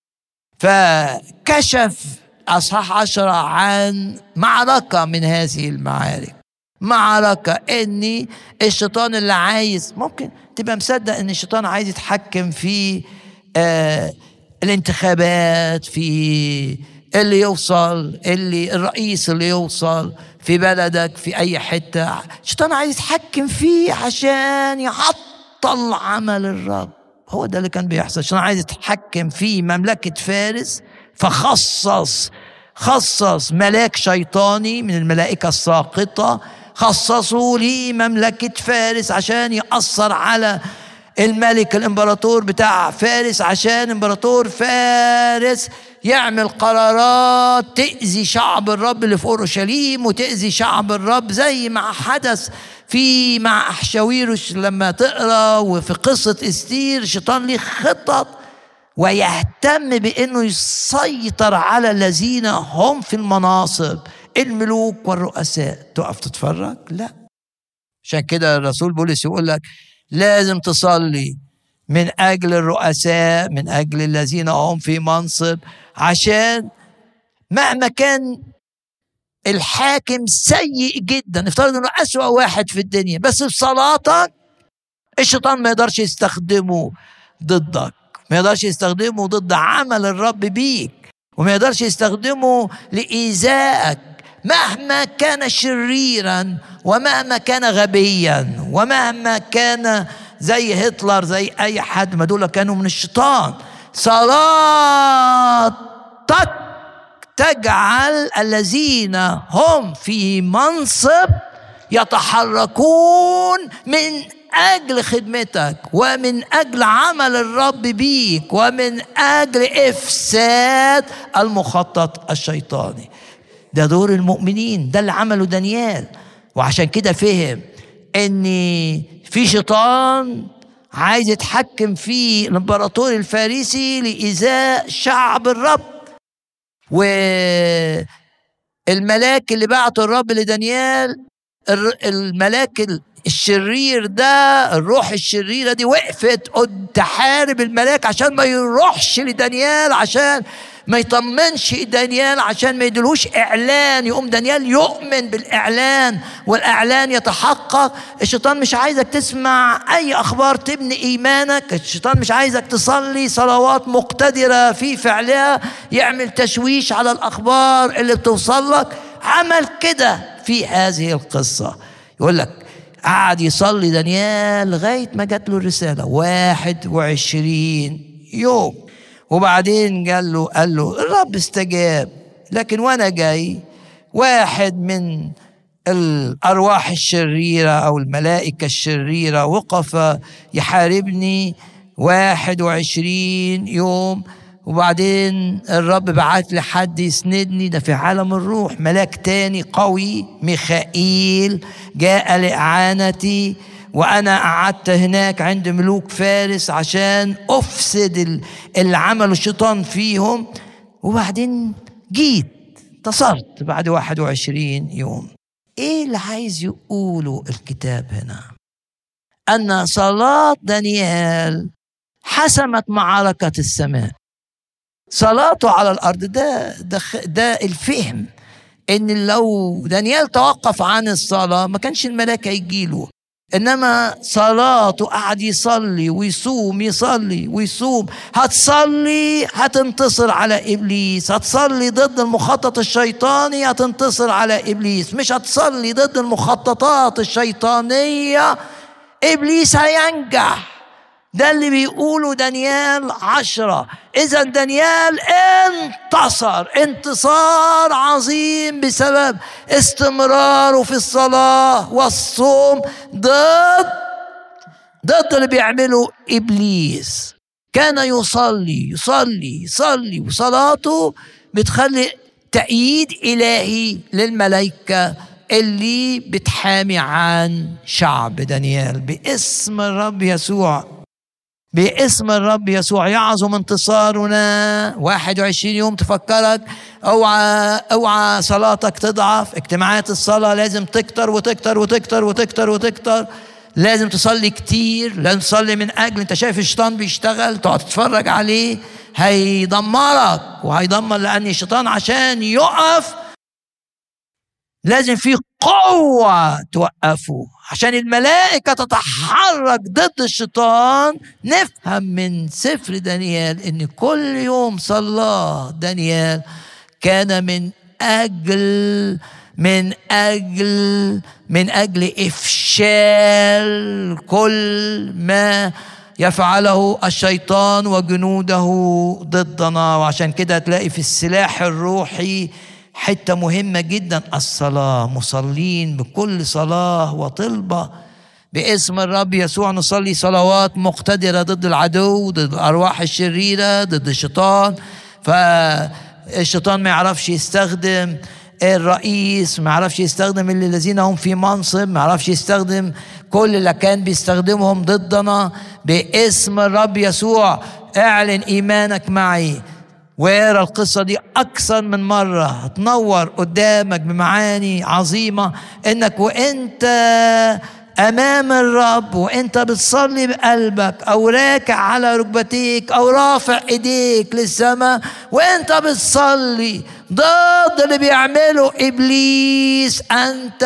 فكشف أصحاح عشرة عن معركة من هذه المعارك معركة إن الشيطان اللي عايز ممكن تبقى مصدق إن الشيطان عايز يتحكم في آه الانتخابات في اللي يوصل اللي الرئيس اللي يوصل في بلدك في أي حتة الشيطان عايز يتحكم فيه عشان يعطل عمل الرب هو ده اللي كان بيحصل الشيطان عايز يتحكم في مملكة فارس فخصص خصص ملاك شيطاني من الملائكة الساقطة خصصوا لمملكة فارس عشان يأثر على الملك الامبراطور بتاع فارس عشان امبراطور فارس يعمل قرارات تأذي شعب الرب اللي في أورشليم وتأذي شعب الرب زي ما حدث في مع أحشاويرش لما تقرأ وفي قصة استير الشيطان ليه خطط ويهتم بأنه يسيطر على الذين هم في المناصب الملوك والرؤساء تقف تتفرج لا عشان كده الرسول بولس يقول لك لازم تصلي من اجل الرؤساء من اجل الذين هم في منصب عشان مهما كان الحاكم سيء جدا افترض انه اسوا واحد في الدنيا بس بصلاتك الشيطان ما يقدرش يستخدمه ضدك ما يقدرش يستخدمه ضد عمل الرب بيك وما يقدرش يستخدمه لإيذائك مهما كان شريرا ومهما كان غبيا ومهما كان زي هتلر زي اي حد ما دول كانوا من الشيطان صلاتك تجعل الذين هم في منصب يتحركون من اجل خدمتك ومن اجل عمل الرب بيك ومن اجل افساد المخطط الشيطاني ده دور المؤمنين ده اللي عمله دانيال وعشان كده فهم ان في شيطان عايز يتحكم في الامبراطور الفارسي لايذاء شعب الرب والملاك اللي بعته الرب لدانيال الملاك الشرير ده الروح الشريرة دي وقفت تحارب الملاك عشان ما يروحش لدانيال عشان ما يطمنش دانيال عشان ما يدلوش اعلان يقوم دانيال يؤمن بالاعلان والاعلان يتحقق الشيطان مش عايزك تسمع اي اخبار تبني ايمانك الشيطان مش عايزك تصلي صلوات مقتدره في فعلها يعمل تشويش على الاخبار اللي بتوصل لك عمل كده في هذه القصه يقول لك قعد يصلي دانيال لغايه ما جات له الرساله 21 يوم وبعدين قال له قال له الرب استجاب لكن وانا جاي واحد من الارواح الشريره او الملائكه الشريره وقف يحاربني واحد وعشرين يوم وبعدين الرب بعت لي حد يسندني ده في عالم الروح ملاك تاني قوي ميخائيل جاء لإعانتي وأنا قعدت هناك عند ملوك فارس عشان أفسد اللي عمله الشيطان فيهم وبعدين جيت انتصرت بعد 21 يوم ايه اللي عايز يقوله الكتاب هنا ان صلاه دانيال حسمت معركه السماء صلاته على الارض ده ده ده الفهم ان لو دانيال توقف عن الصلاه ما كانش الملاك هيجيله انما صلاته قعد يصلي ويصوم يصلي ويصوم هتصلي هتنتصر على ابليس هتصلي ضد المخطط الشيطاني هتنتصر على ابليس مش هتصلي ضد المخططات الشيطانيه ابليس هينجح ده اللي بيقوله دانيال عشرة إذا دانيال انتصر انتصار عظيم بسبب استمراره في الصلاة والصوم ضد ضد اللي بيعمله إبليس كان يصلي يصلي يصلي وصلاته بتخلي تأييد إلهي للملائكة اللي بتحامي عن شعب دانيال باسم الرب يسوع باسم الرب يسوع يعظم انتصارنا 21 يوم تفكرك اوعى اوعى صلاتك تضعف اجتماعات الصلاه لازم تكتر وتكتر وتكتر وتكتر وتكتر لازم تصلي كتير لازم تصلي من اجل انت شايف الشيطان بيشتغل تقعد تتفرج عليه هيدمرك وهيدمر لان الشيطان عشان يقف لازم في قوة توقفه عشان الملائكة تتحرك ضد الشيطان نفهم من سفر دانيال ان كل يوم صلى دانيال كان من اجل من اجل من اجل افشال كل ما يفعله الشيطان وجنوده ضدنا وعشان كده تلاقي في السلاح الروحي حتة مهمة جدا الصلاة مصلين بكل صلاة وطلبة باسم الرب يسوع نصلي صلوات مقتدرة ضد العدو ضد الأرواح الشريرة ضد الشيطان فالشيطان ما يعرفش يستخدم الرئيس ما يعرفش يستخدم الذين هم في منصب ما يعرفش يستخدم كل اللي كان بيستخدمهم ضدنا باسم الرب يسوع اعلن ايمانك معي واقرا القصة دي أكثر من مرة هتنور قدامك بمعاني عظيمة إنك وإنت أمام الرب وإنت بتصلي بقلبك أو راكع على ركبتيك أو رافع إيديك للسماء وإنت بتصلي ضد اللي بيعمله إبليس أنت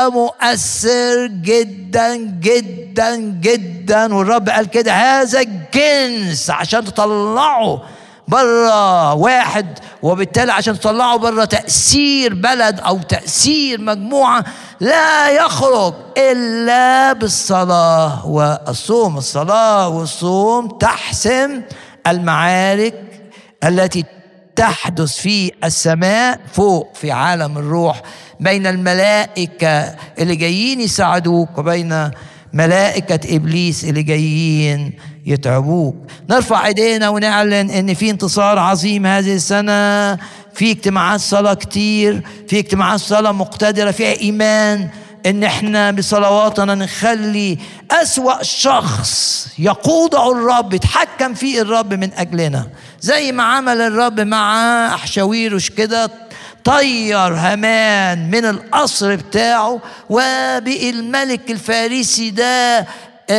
مؤثر جدا جدا جدا والرب قال كده هذا الجنس عشان تطلعه بره واحد وبالتالي عشان تطلعه بره تأثير بلد أو تأثير مجموعة لا يخرج إلا بالصلاة والصوم الصلاة والصوم تحسم المعارك التي تحدث في السماء فوق في عالم الروح بين الملائكة اللي جايين يساعدوك وبين ملائكة إبليس اللي جايين يتعبوك نرفع ايدينا ونعلن ان في انتصار عظيم هذه السنة في اجتماعات صلاة كتير في اجتماعات صلاة مقتدرة فيها ايمان ان احنا بصلواتنا نخلي اسوأ شخص يقوده الرب يتحكم فيه الرب من اجلنا زي ما عمل الرب مع احشاويرش كده طير هامان من القصر بتاعه وبقي الملك الفارسي ده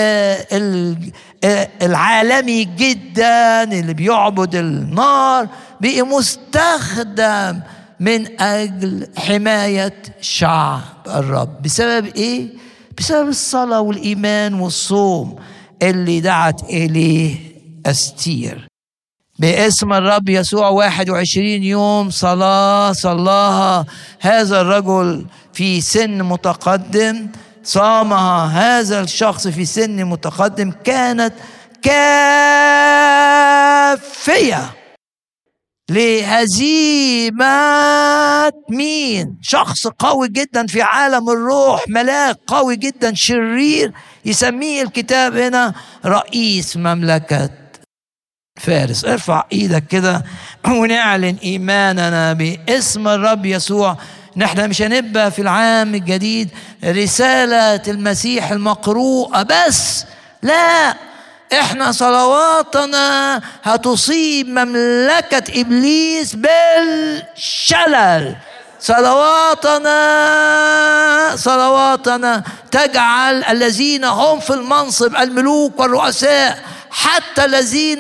آه العالمي جدا اللي بيعبد النار بقي مستخدم من اجل حمايه شعب الرب بسبب ايه بسبب الصلاه والايمان والصوم اللي دعت اليه استير باسم الرب يسوع 21 يوم صلاة صلاها هذا الرجل في سن متقدم صامها هذا الشخص في سن متقدم كانت كافية لهزيمة مين؟ شخص قوي جدا في عالم الروح ملاك قوي جدا شرير يسميه الكتاب هنا رئيس مملكة فارس ارفع ايدك كده ونعلن ايماننا باسم الرب يسوع نحن مش هنبقى في العام الجديد رسالة المسيح المقروءة بس لا احنا صلواتنا هتصيب مملكة ابليس بالشلل صلواتنا صلواتنا تجعل الذين هم في المنصب الملوك والرؤساء حتى الذين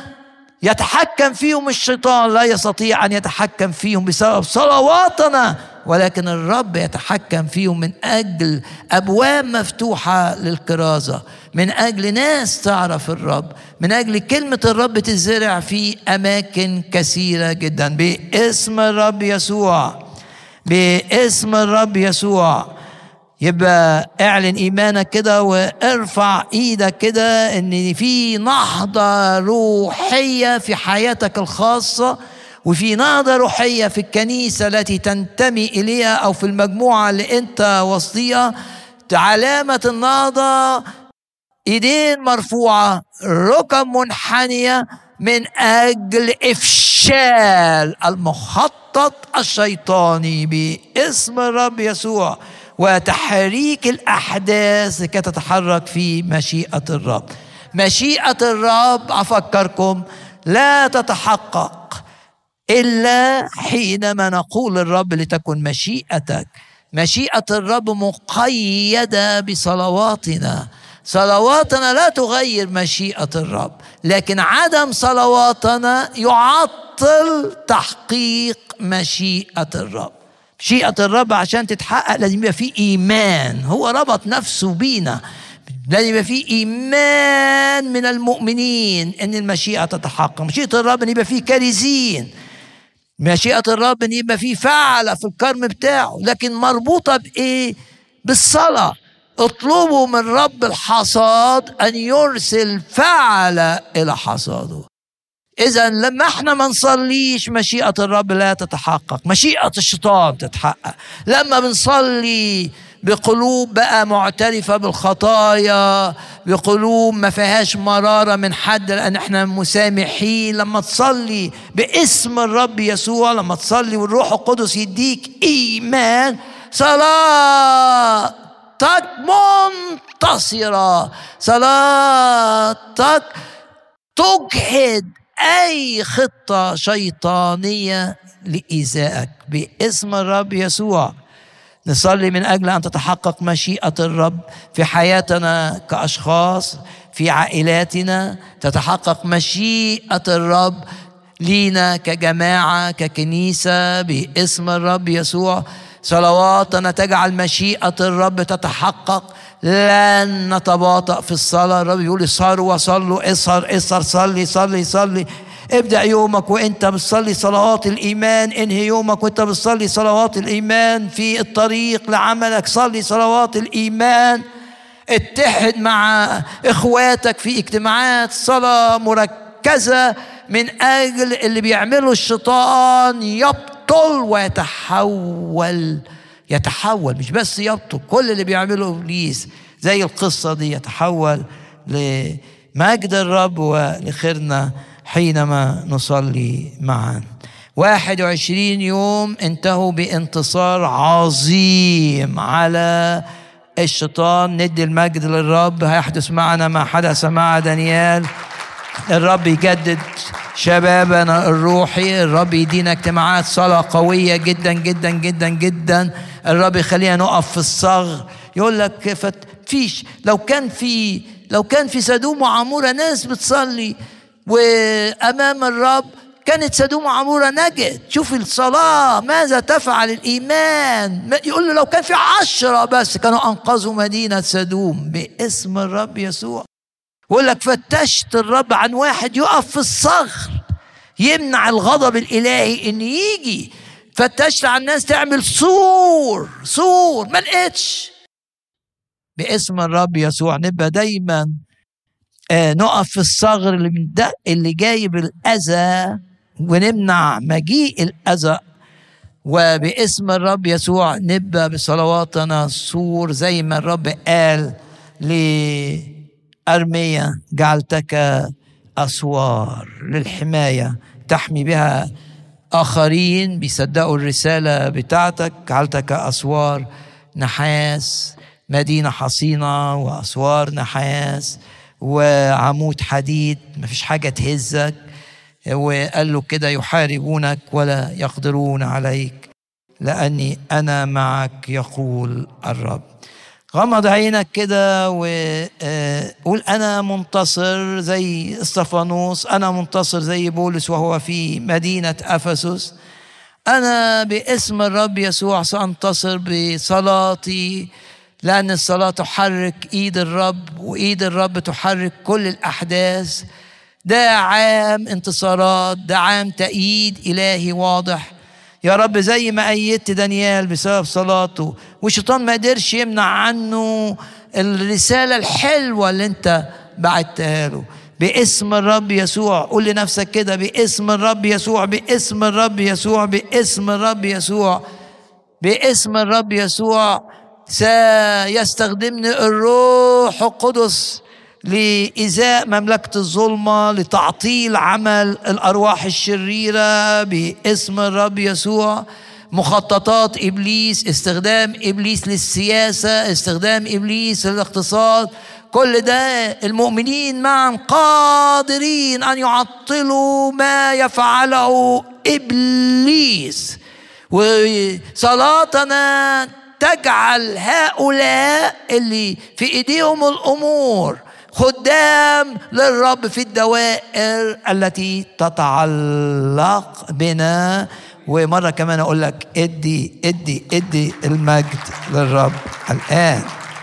يتحكم فيهم الشيطان لا يستطيع ان يتحكم فيهم بسبب صلواتنا ولكن الرب يتحكم فيهم من اجل ابواب مفتوحه للكرازه من اجل ناس تعرف الرب من اجل كلمه الرب تزرع في اماكن كثيره جدا باسم الرب يسوع باسم الرب يسوع يبقى اعلن ايمانك كده وارفع ايدك كده ان في نهضه روحيه في حياتك الخاصه وفي نهضه روحيه في الكنيسه التي تنتمي اليها او في المجموعه اللي انت وسطيها علامه النهضه ايدين مرفوعه ركب منحنيه من اجل افشال المخطط الشيطاني باسم الرب يسوع وتحريك الاحداث لكي تتحرك في مشيئه الرب مشيئه الرب افكركم لا تتحقق الا حينما نقول الرب لتكن مشيئتك مشيئه الرب مقيده بصلواتنا صلواتنا لا تغير مشيئه الرب لكن عدم صلواتنا يعطل تحقيق مشيئه الرب مشيئة الرب عشان تتحقق لازم يبقى في إيمان هو ربط نفسه بينا لازم يبقى في إيمان من المؤمنين إن المشيئة تتحقق مشيئة الرب إن يبقى في كارزين مشيئة الرب إن يبقى في فعلة في الكرم بتاعه لكن مربوطة بإيه؟ بالصلاة اطلبوا من رب الحصاد أن يرسل فعلة إلى حصاده إذا لما احنا ما نصليش مشيئة الرب لا تتحقق مشيئة الشيطان تتحقق لما بنصلي بقلوب بقى معترفة بالخطايا بقلوب ما فيهاش مرارة من حد لأن احنا مسامحين لما تصلي باسم الرب يسوع لما تصلي والروح القدس يديك إيمان صلاتك منتصرة صلاتك تجهد أي خطة شيطانية لإيذائك باسم الرب يسوع نصلي من أجل أن تتحقق مشيئة الرب في حياتنا كأشخاص في عائلاتنا تتحقق مشيئة الرب لينا كجماعة ككنيسة باسم الرب يسوع صلواتنا تجعل مشيئة الرب تتحقق لن نتباطأ في الصلاة الرب يقول اسهروا وصلوا اسهر اسهر صلي صلي صلي ابدأ يومك وانت بتصلي صلوات الإيمان انهي يومك وانت بتصلي صلوات الإيمان في الطريق لعملك صلي صلوات الإيمان اتحد مع اخواتك في اجتماعات صلاة مركزة من أجل اللي بيعمله الشيطان يبطل ويتحول يتحول مش بس يبطل كل اللي بيعمله ابليس زي القصه دي يتحول لمجد الرب ولخيرنا حينما نصلي معا 21 يوم انتهوا بانتصار عظيم على الشيطان ندي المجد للرب هيحدث معنا ما حدث مع دانيال الرب يجدد شبابنا الروحي الرب يدينا اجتماعات صلاة قوية جدا جدا جدا جدا الرب يخلينا نقف في الصغر يقول لك فيش لو كان في لو كان في سدوم وعمورة ناس بتصلي وأمام الرب كانت سدوم وعمورة نجت شوف الصلاة ماذا تفعل الإيمان يقول له لو كان في عشرة بس كانوا أنقذوا مدينة سدوم باسم الرب يسوع يقول لك فتشت الرب عن واحد يقف في الصخر يمنع الغضب الإلهي إن يجي فتشت عن الناس تعمل سور سور ما لقيتش باسم الرب يسوع نبقى دايما آه نقف في الصغر اللي من ده اللي جايب الاذى ونمنع مجيء الاذى وباسم الرب يسوع نبقى بصلواتنا سور زي ما الرب قال لأرميا جعلتك أسوار للحماية تحمي بها آخرين بيصدقوا الرسالة بتاعتك جعلتك أسوار نحاس مدينة حصينة وأسوار نحاس وعمود حديد مفيش حاجة تهزك وقال له كده يحاربونك ولا يقدرون عليك لأني أنا معك يقول الرب غمض عينك كده وقول أنا منتصر زي استفانوس أنا منتصر زي بولس وهو في مدينة أفسس أنا باسم الرب يسوع سأنتصر بصلاتي لأن الصلاة تحرك إيد الرب وإيد الرب تحرك كل الأحداث ده عام انتصارات ده عام تأييد إلهي واضح يا رب زي ما أيدت دانيال بسبب صلاته والشيطان ما قدرش يمنع عنه الرسالة الحلوة اللي انت بعتها له باسم الرب يسوع قول لنفسك كده باسم الرب يسوع باسم الرب يسوع باسم الرب يسوع باسم الرب يسوع سيستخدمني الروح القدس لإزاء مملكة الظلمة لتعطيل عمل الأرواح الشريرة باسم الرب يسوع مخططات إبليس استخدام إبليس للسياسة استخدام إبليس للاقتصاد كل ده المؤمنين معا قادرين أن يعطلوا ما يفعله إبليس وصلاتنا تجعل هؤلاء اللي في ايديهم الامور خدام للرب في الدوائر التي تتعلق بنا ومره كمان اقول لك ادي ادي ادي المجد للرب الان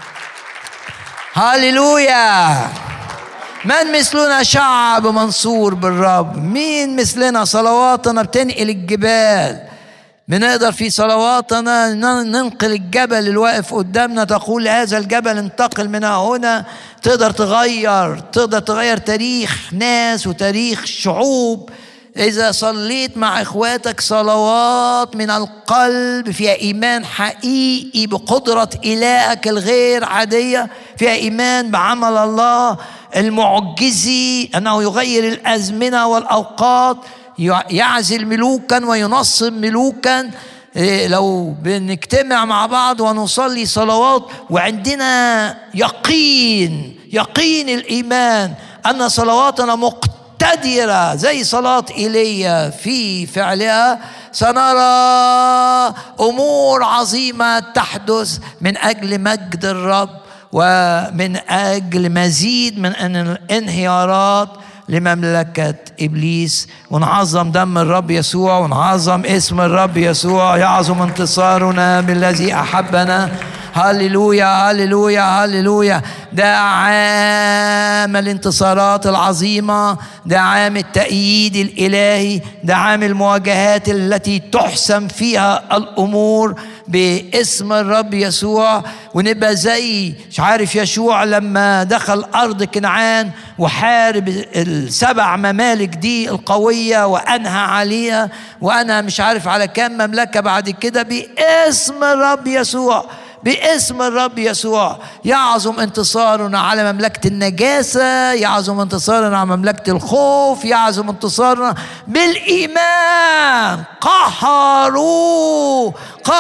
هللويا من مثلنا شعب منصور بالرب مين مثلنا صلواتنا بتنقل الجبال بنقدر في صلواتنا ننقل الجبل الواقف قدامنا تقول هذا الجبل انتقل من هنا تقدر تغير تقدر تغير تاريخ ناس وتاريخ شعوب إذا صليت مع إخواتك صلوات من القلب فيها إيمان حقيقي بقدرة إلهك الغير عادية فيها إيمان بعمل الله المعجزي أنه يغير الأزمنة والأوقات يعزل ملوكا وينصب ملوكا لو بنجتمع مع بعض ونصلي صلوات وعندنا يقين يقين الايمان ان صلواتنا مقتدره زي صلاه ايليا في فعلها سنرى امور عظيمه تحدث من اجل مجد الرب ومن اجل مزيد من الانهيارات لمملكة إبليس ونعظم دم الرب يسوع ونعظم اسم الرب يسوع يعظم انتصارنا بالذي أحبنا هللويا هللويا هللويا ده عام الانتصارات العظيمة ده عام التأييد الإلهي ده عام المواجهات التي تحسم فيها الأمور باسم الرب يسوع ونبقى زي مش عارف يشوع لما دخل أرض كنعان وحارب السبع ممالك دي القوية وأنهى عليها وأنا مش عارف على كام مملكة بعد كده باسم الرب يسوع باسم الرب يسوع يعظم انتصارنا على مملكة النجاسة يعظم انتصارنا على مملكة الخوف يعظم انتصارنا بالإيمان قهروا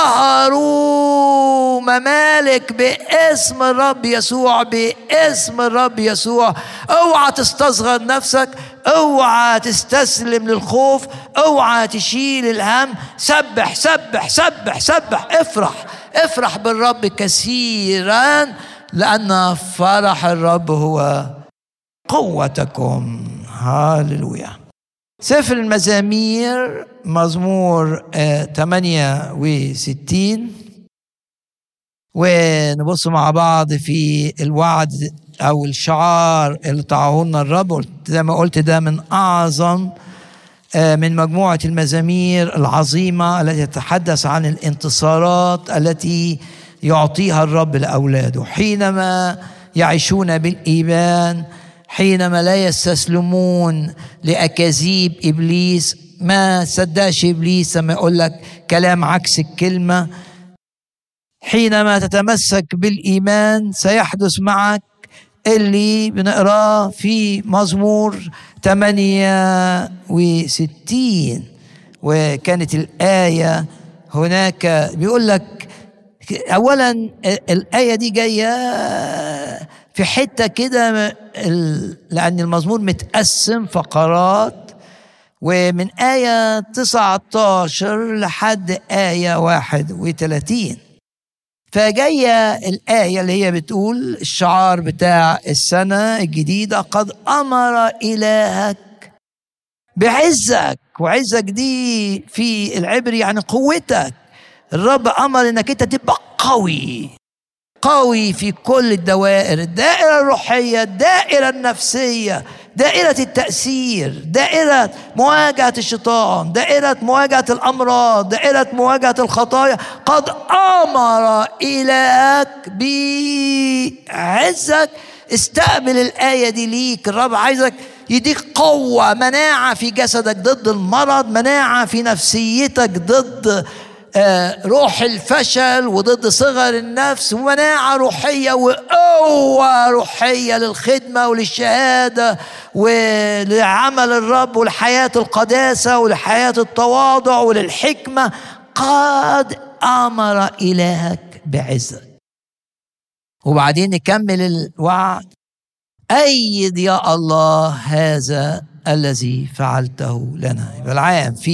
قهروا ممالك باسم الرب يسوع باسم الرب يسوع اوعى تستصغر نفسك اوعى تستسلم للخوف اوعى تشيل الهم سبح سبح سبح سبح افرح افرح بالرب كثيرا لان فرح الرب هو قوتكم هاللويا سفر المزامير مزمور آه 68 ونبص مع بعض في الوعد او الشعار اللي طاعه لنا الرب زي ما قلت ده من اعظم آه، من مجموعه المزامير العظيمه التي تتحدث عن الانتصارات التي يعطيها الرب لاولاده حينما يعيشون بالايمان حينما لا يستسلمون لاكاذيب ابليس ما صدقش ابليس لما يقول لك كلام عكس الكلمه حينما تتمسك بالايمان سيحدث معك اللي بنقراه في مزمور 68 وكانت الآية هناك بيقول لك أولا الآية دي جاية في حتة كده لأن المزمور متقسم فقرات ومن آية 19 لحد آية 31 فجاية الآية اللي هي بتقول الشعار بتاع السنة الجديدة قد أمر إلهك بعزك وعزك دي في العبري يعني قوتك الرب أمر إنك أنت تبقى قوي قوي في كل الدوائر الدائرة الروحية الدائرة النفسية دائرة التأثير دائرة مواجهة الشيطان دائرة مواجهة الأمراض دائرة مواجهة الخطايا قد أمر إلهك بعزك استقبل الآية دي ليك الرب عايزك يديك قوة مناعة في جسدك ضد المرض مناعة في نفسيتك ضد آه، روح الفشل وضد صغر النفس ومناعة روحية وقوة روحية للخدمة وللشهادة ولعمل الرب ولحياة القداسة ولحياة التواضع وللحكمة قد أمر إلهك بعزك وبعدين نكمل الوعد أيد يا الله هذا الذي فعلته لنا يبقى العام في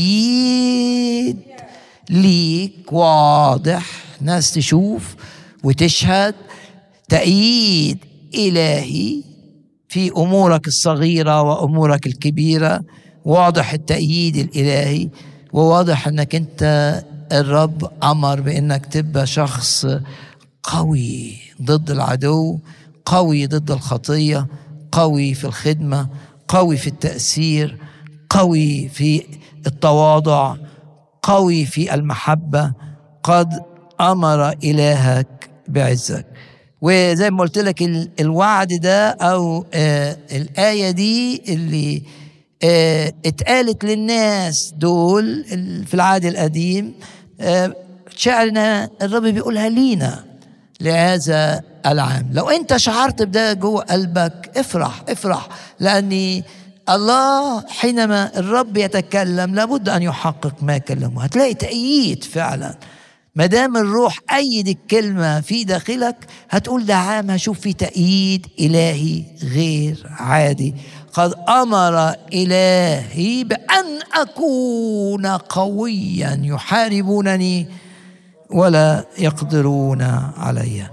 تأييد ليك واضح ناس تشوف وتشهد تأييد إلهي في أمورك الصغيرة وأمورك الكبيرة واضح التأييد الإلهي وواضح أنك أنت الرب أمر بأنك تبقى شخص قوي ضد العدو قوي ضد الخطية قوي في الخدمة قوي في التأثير قوي في التواضع قوي في المحبة قد أمر إلهك بعزك وزي ما قلت لك الوعد ده أو آه الآية دي اللي آه اتقالت للناس دول في العهد القديم آه شعرنا الرب بيقولها لينا لهذا العام لو انت شعرت بده جوه قلبك افرح افرح لاني الله حينما الرب يتكلم لابد ان يحقق ما كلمه هتلاقي تأييد فعلا ما دام الروح أيد الكلمة في داخلك هتقول ده عام هشوف في تأييد إلهي غير عادي قد أمر إلهي بأن أكون قويا يحاربونني ولا يقدرون علي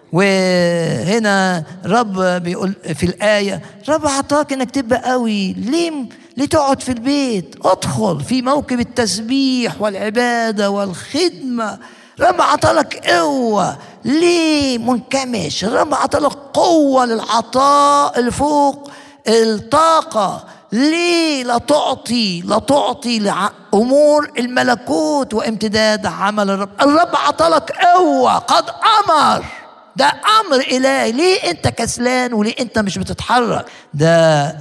وهنا رب بيقول في الآية رب أعطاك إنك تبقى قوي ليه ليه تقعد في البيت ادخل في موكب التسبيح والعبادة والخدمة رب عطالك قوة ليه منكمش رب عطالك قوة للعطاء اللي فوق الطاقة ليه لا تعطي لا تعطي لأمور الملكوت وامتداد عمل الرب الرب عطالك قوة قد أمر ده امر الهي ليه انت كسلان وليه انت مش بتتحرك ده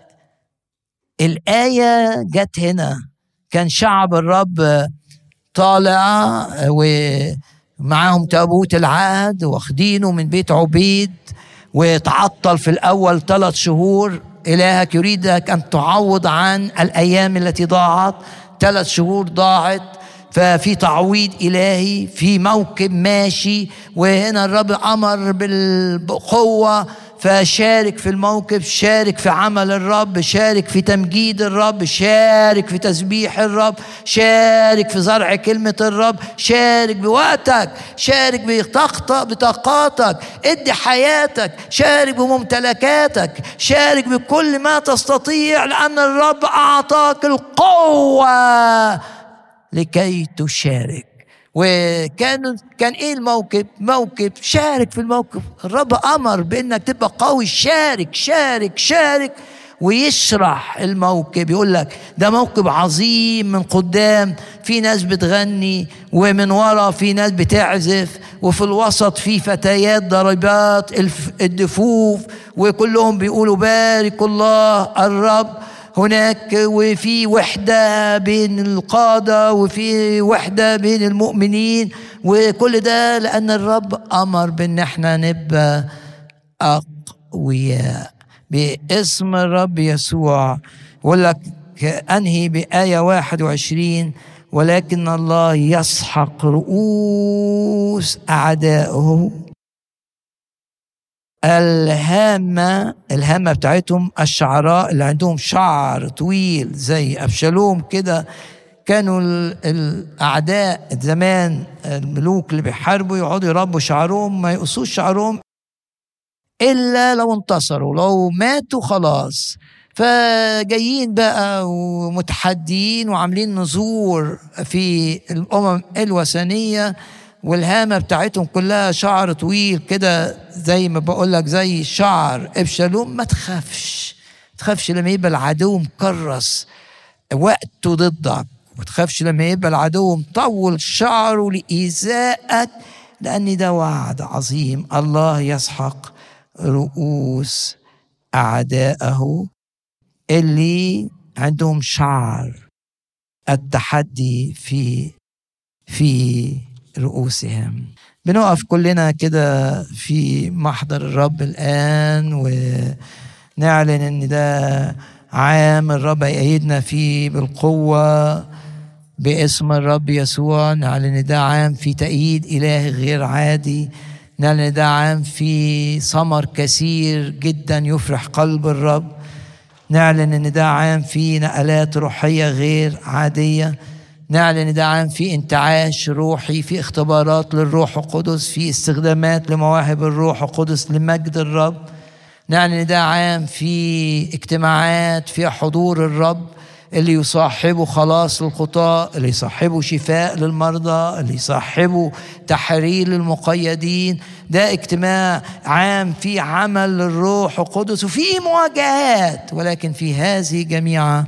الايه جت هنا كان شعب الرب طالع ومعاهم تابوت العهد واخدينه من بيت عبيد وتعطل في الاول ثلاث شهور الهك يريدك ان تعوض عن الايام التي ضاعت ثلاث شهور ضاعت ففي تعويض إلهي في موكب ماشي وهنا الرب أمر بالقوة فشارك في الموقف شارك في عمل الرب شارك في تمجيد الرب شارك في تسبيح الرب شارك في زرع كلمة الرب شارك بوقتك شارك بطاقاتك ادي حياتك شارك بممتلكاتك شارك بكل ما تستطيع لأن الرب أعطاك القوة لكي تشارك وكان كان ايه الموقف؟ موقف شارك في الموقف، الرب امر بانك تبقى قوي شارك شارك شارك ويشرح الموكب يقول لك ده موكب عظيم من قدام في ناس بتغني ومن ورا في ناس بتعزف وفي الوسط في فتيات ضربات الدفوف وكلهم بيقولوا بارك الله الرب هناك وفي وحدة بين القادة وفي وحدة بين المؤمنين وكل ده لأن الرب أمر بأن احنا نبقى أقوياء باسم الرب يسوع يقول لك أنهي بآية 21 ولكن الله يسحق رؤوس أعدائه الهامة الهامة بتاعتهم الشعراء اللي عندهم شعر طويل زي أبشالوم كده كانوا الأعداء زمان الملوك اللي بيحاربوا يقعدوا يربوا شعرهم ما يقصوش شعرهم إلا لو انتصروا لو ماتوا خلاص فجايين بقى ومتحدين وعاملين نزور في الأمم الوثنية والهامة بتاعتهم كلها شعر طويل كده زي ما بقول لك زي شعر ابشالوم ما تخافش تخافش لما يبقى العدو مكرس وقته ضدك ما تخافش لما يبقى العدو مطول شعره لإيذائك لأن ده وعد عظيم الله يسحق رؤوس أعدائه اللي عندهم شعر التحدي في في رؤوسهم بنقف كلنا كده في محضر الرب الآن ونعلن إن ده عام الرب يأيدنا فيه بالقوة باسم الرب يسوع نعلن إن ده عام في تأييد إلهي غير عادي نعلن إن ده عام في ثمر كثير جدا يفرح قلب الرب نعلن إن ده عام في نقلات روحية غير عادية نعلن ده عام في انتعاش روحي في اختبارات للروح القدس في استخدامات لمواهب الروح القدس لمجد الرب نعلن ده عام في اجتماعات في حضور الرب اللي يصاحبه خلاص للخطاة اللي يصاحبه شفاء للمرضى اللي يصاحبه تحرير للمقيدين ده اجتماع عام في عمل للروح القدس وفي مواجهات ولكن في هذه جميعها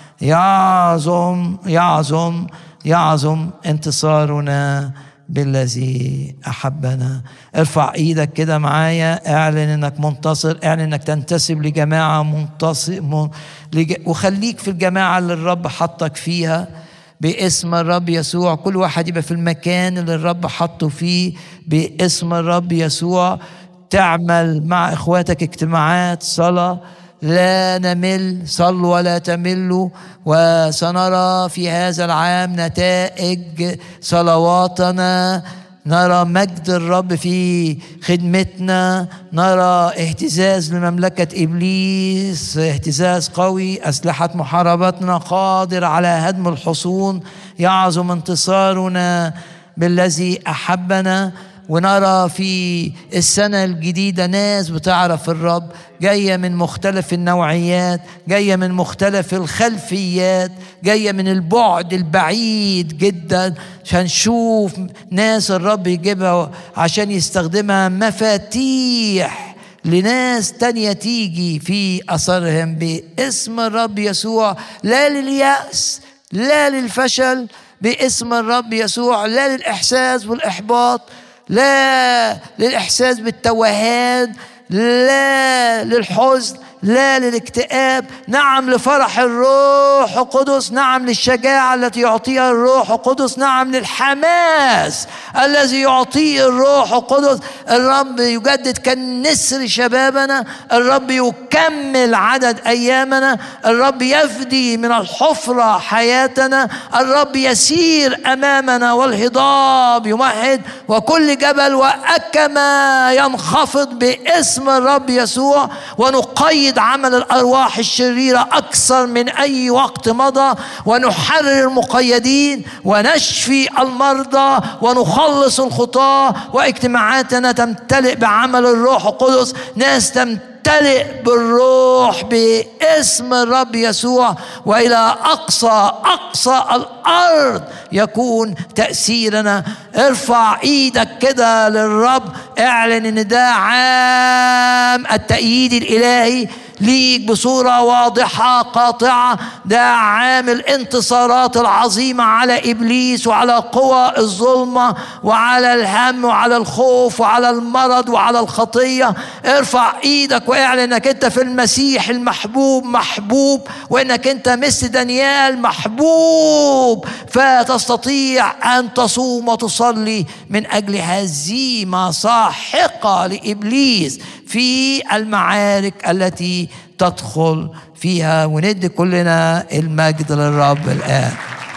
يعظم يعظم يعظم انتصارنا بالذي احبنا ارفع ايدك كده معايا اعلن انك منتصر اعلن انك تنتسب لجماعه منتصر من... لج... وخليك في الجماعه اللي الرب حطك فيها باسم الرب يسوع كل واحد يبقى في المكان اللي الرب حطه فيه باسم الرب يسوع تعمل مع اخواتك اجتماعات صلاه لا نمل صلوا ولا تملوا وسنرى في هذا العام نتائج صلواتنا نرى مجد الرب في خدمتنا نرى اهتزاز لمملكة إبليس اهتزاز قوي أسلحة محاربتنا قادر على هدم الحصون يعظم انتصارنا بالذي أحبنا ونرى في السنة الجديدة ناس بتعرف الرب جاية من مختلف النوعيات جاية من مختلف الخلفيات جاية من البعد البعيد جدا عشان نشوف ناس الرب يجيبها عشان يستخدمها مفاتيح لناس تانية تيجي في أثرهم باسم الرب يسوع لا لليأس لا للفشل باسم الرب يسوع لا للإحساس والإحباط لا للإحساس بالتوهان لا للحزن لا للاكتئاب نعم لفرح الروح القدس نعم للشجاعة التي يعطيها الروح القدس نعم للحماس الذي يعطيه الروح القدس الرب يجدد كالنسر شبابنا الرب يكمل عدد أيامنا الرب يفدي من الحفرة حياتنا الرب يسير أمامنا والهضاب يمهد وكل جبل وأكما ينخفض باسم الرب يسوع ونقيد عمل الأرواح الشريرة أكثر من أي وقت مضى ونحرر المقيدين ونشفي المرضى ونخلص الخطاة واجتماعاتنا تمتلئ بعمل الروح القدس ناس تمتلئ تمتلئ بالروح باسم الرب يسوع والى اقصى اقصى الارض يكون تاثيرنا ارفع ايدك كده للرب اعلن ان ده عام التأييد الالهي ليك بصورة واضحة قاطعة ده عامل انتصارات العظيمة على إبليس وعلى قوى الظلمة وعلى الهم وعلى الخوف وعلى المرض وعلى الخطية ارفع ايدك واعلن انك انت في المسيح المحبوب محبوب وانك انت مثل دانيال محبوب فتستطيع ان تصوم وتصلي من اجل هزيمة ساحقة لإبليس في المعارك التي تدخل فيها وندي كلنا المجد للرب الآن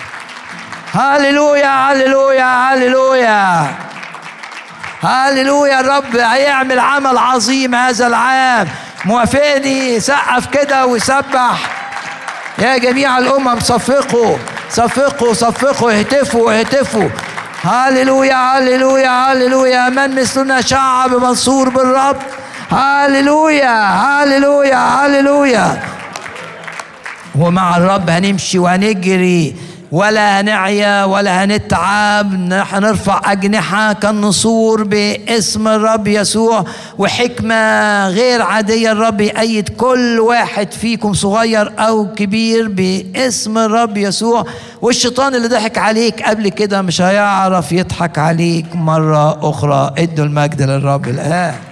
هللويا هللويا هللويا هللويا الرب هيعمل عمل عظيم هذا العام موافقني سقف كده وسبح يا جميع الأمم صفقوا صفقوا صفقوا اهتفوا اهتفوا هللويا هللويا هللويا من مثلنا شعب منصور بالرب هللويا هللويا هللويا ومع الرب هنمشي وهنجري ولا هنعيا ولا هنتعب هنرفع أجنحة كالنسور باسم الرب يسوع وحكمة غير عادية الرب يأيد كل واحد فيكم صغير أو كبير باسم الرب يسوع والشيطان اللي ضحك عليك قبل كده مش هيعرف يضحك عليك مرة أخرى ادوا المجد للرب الآن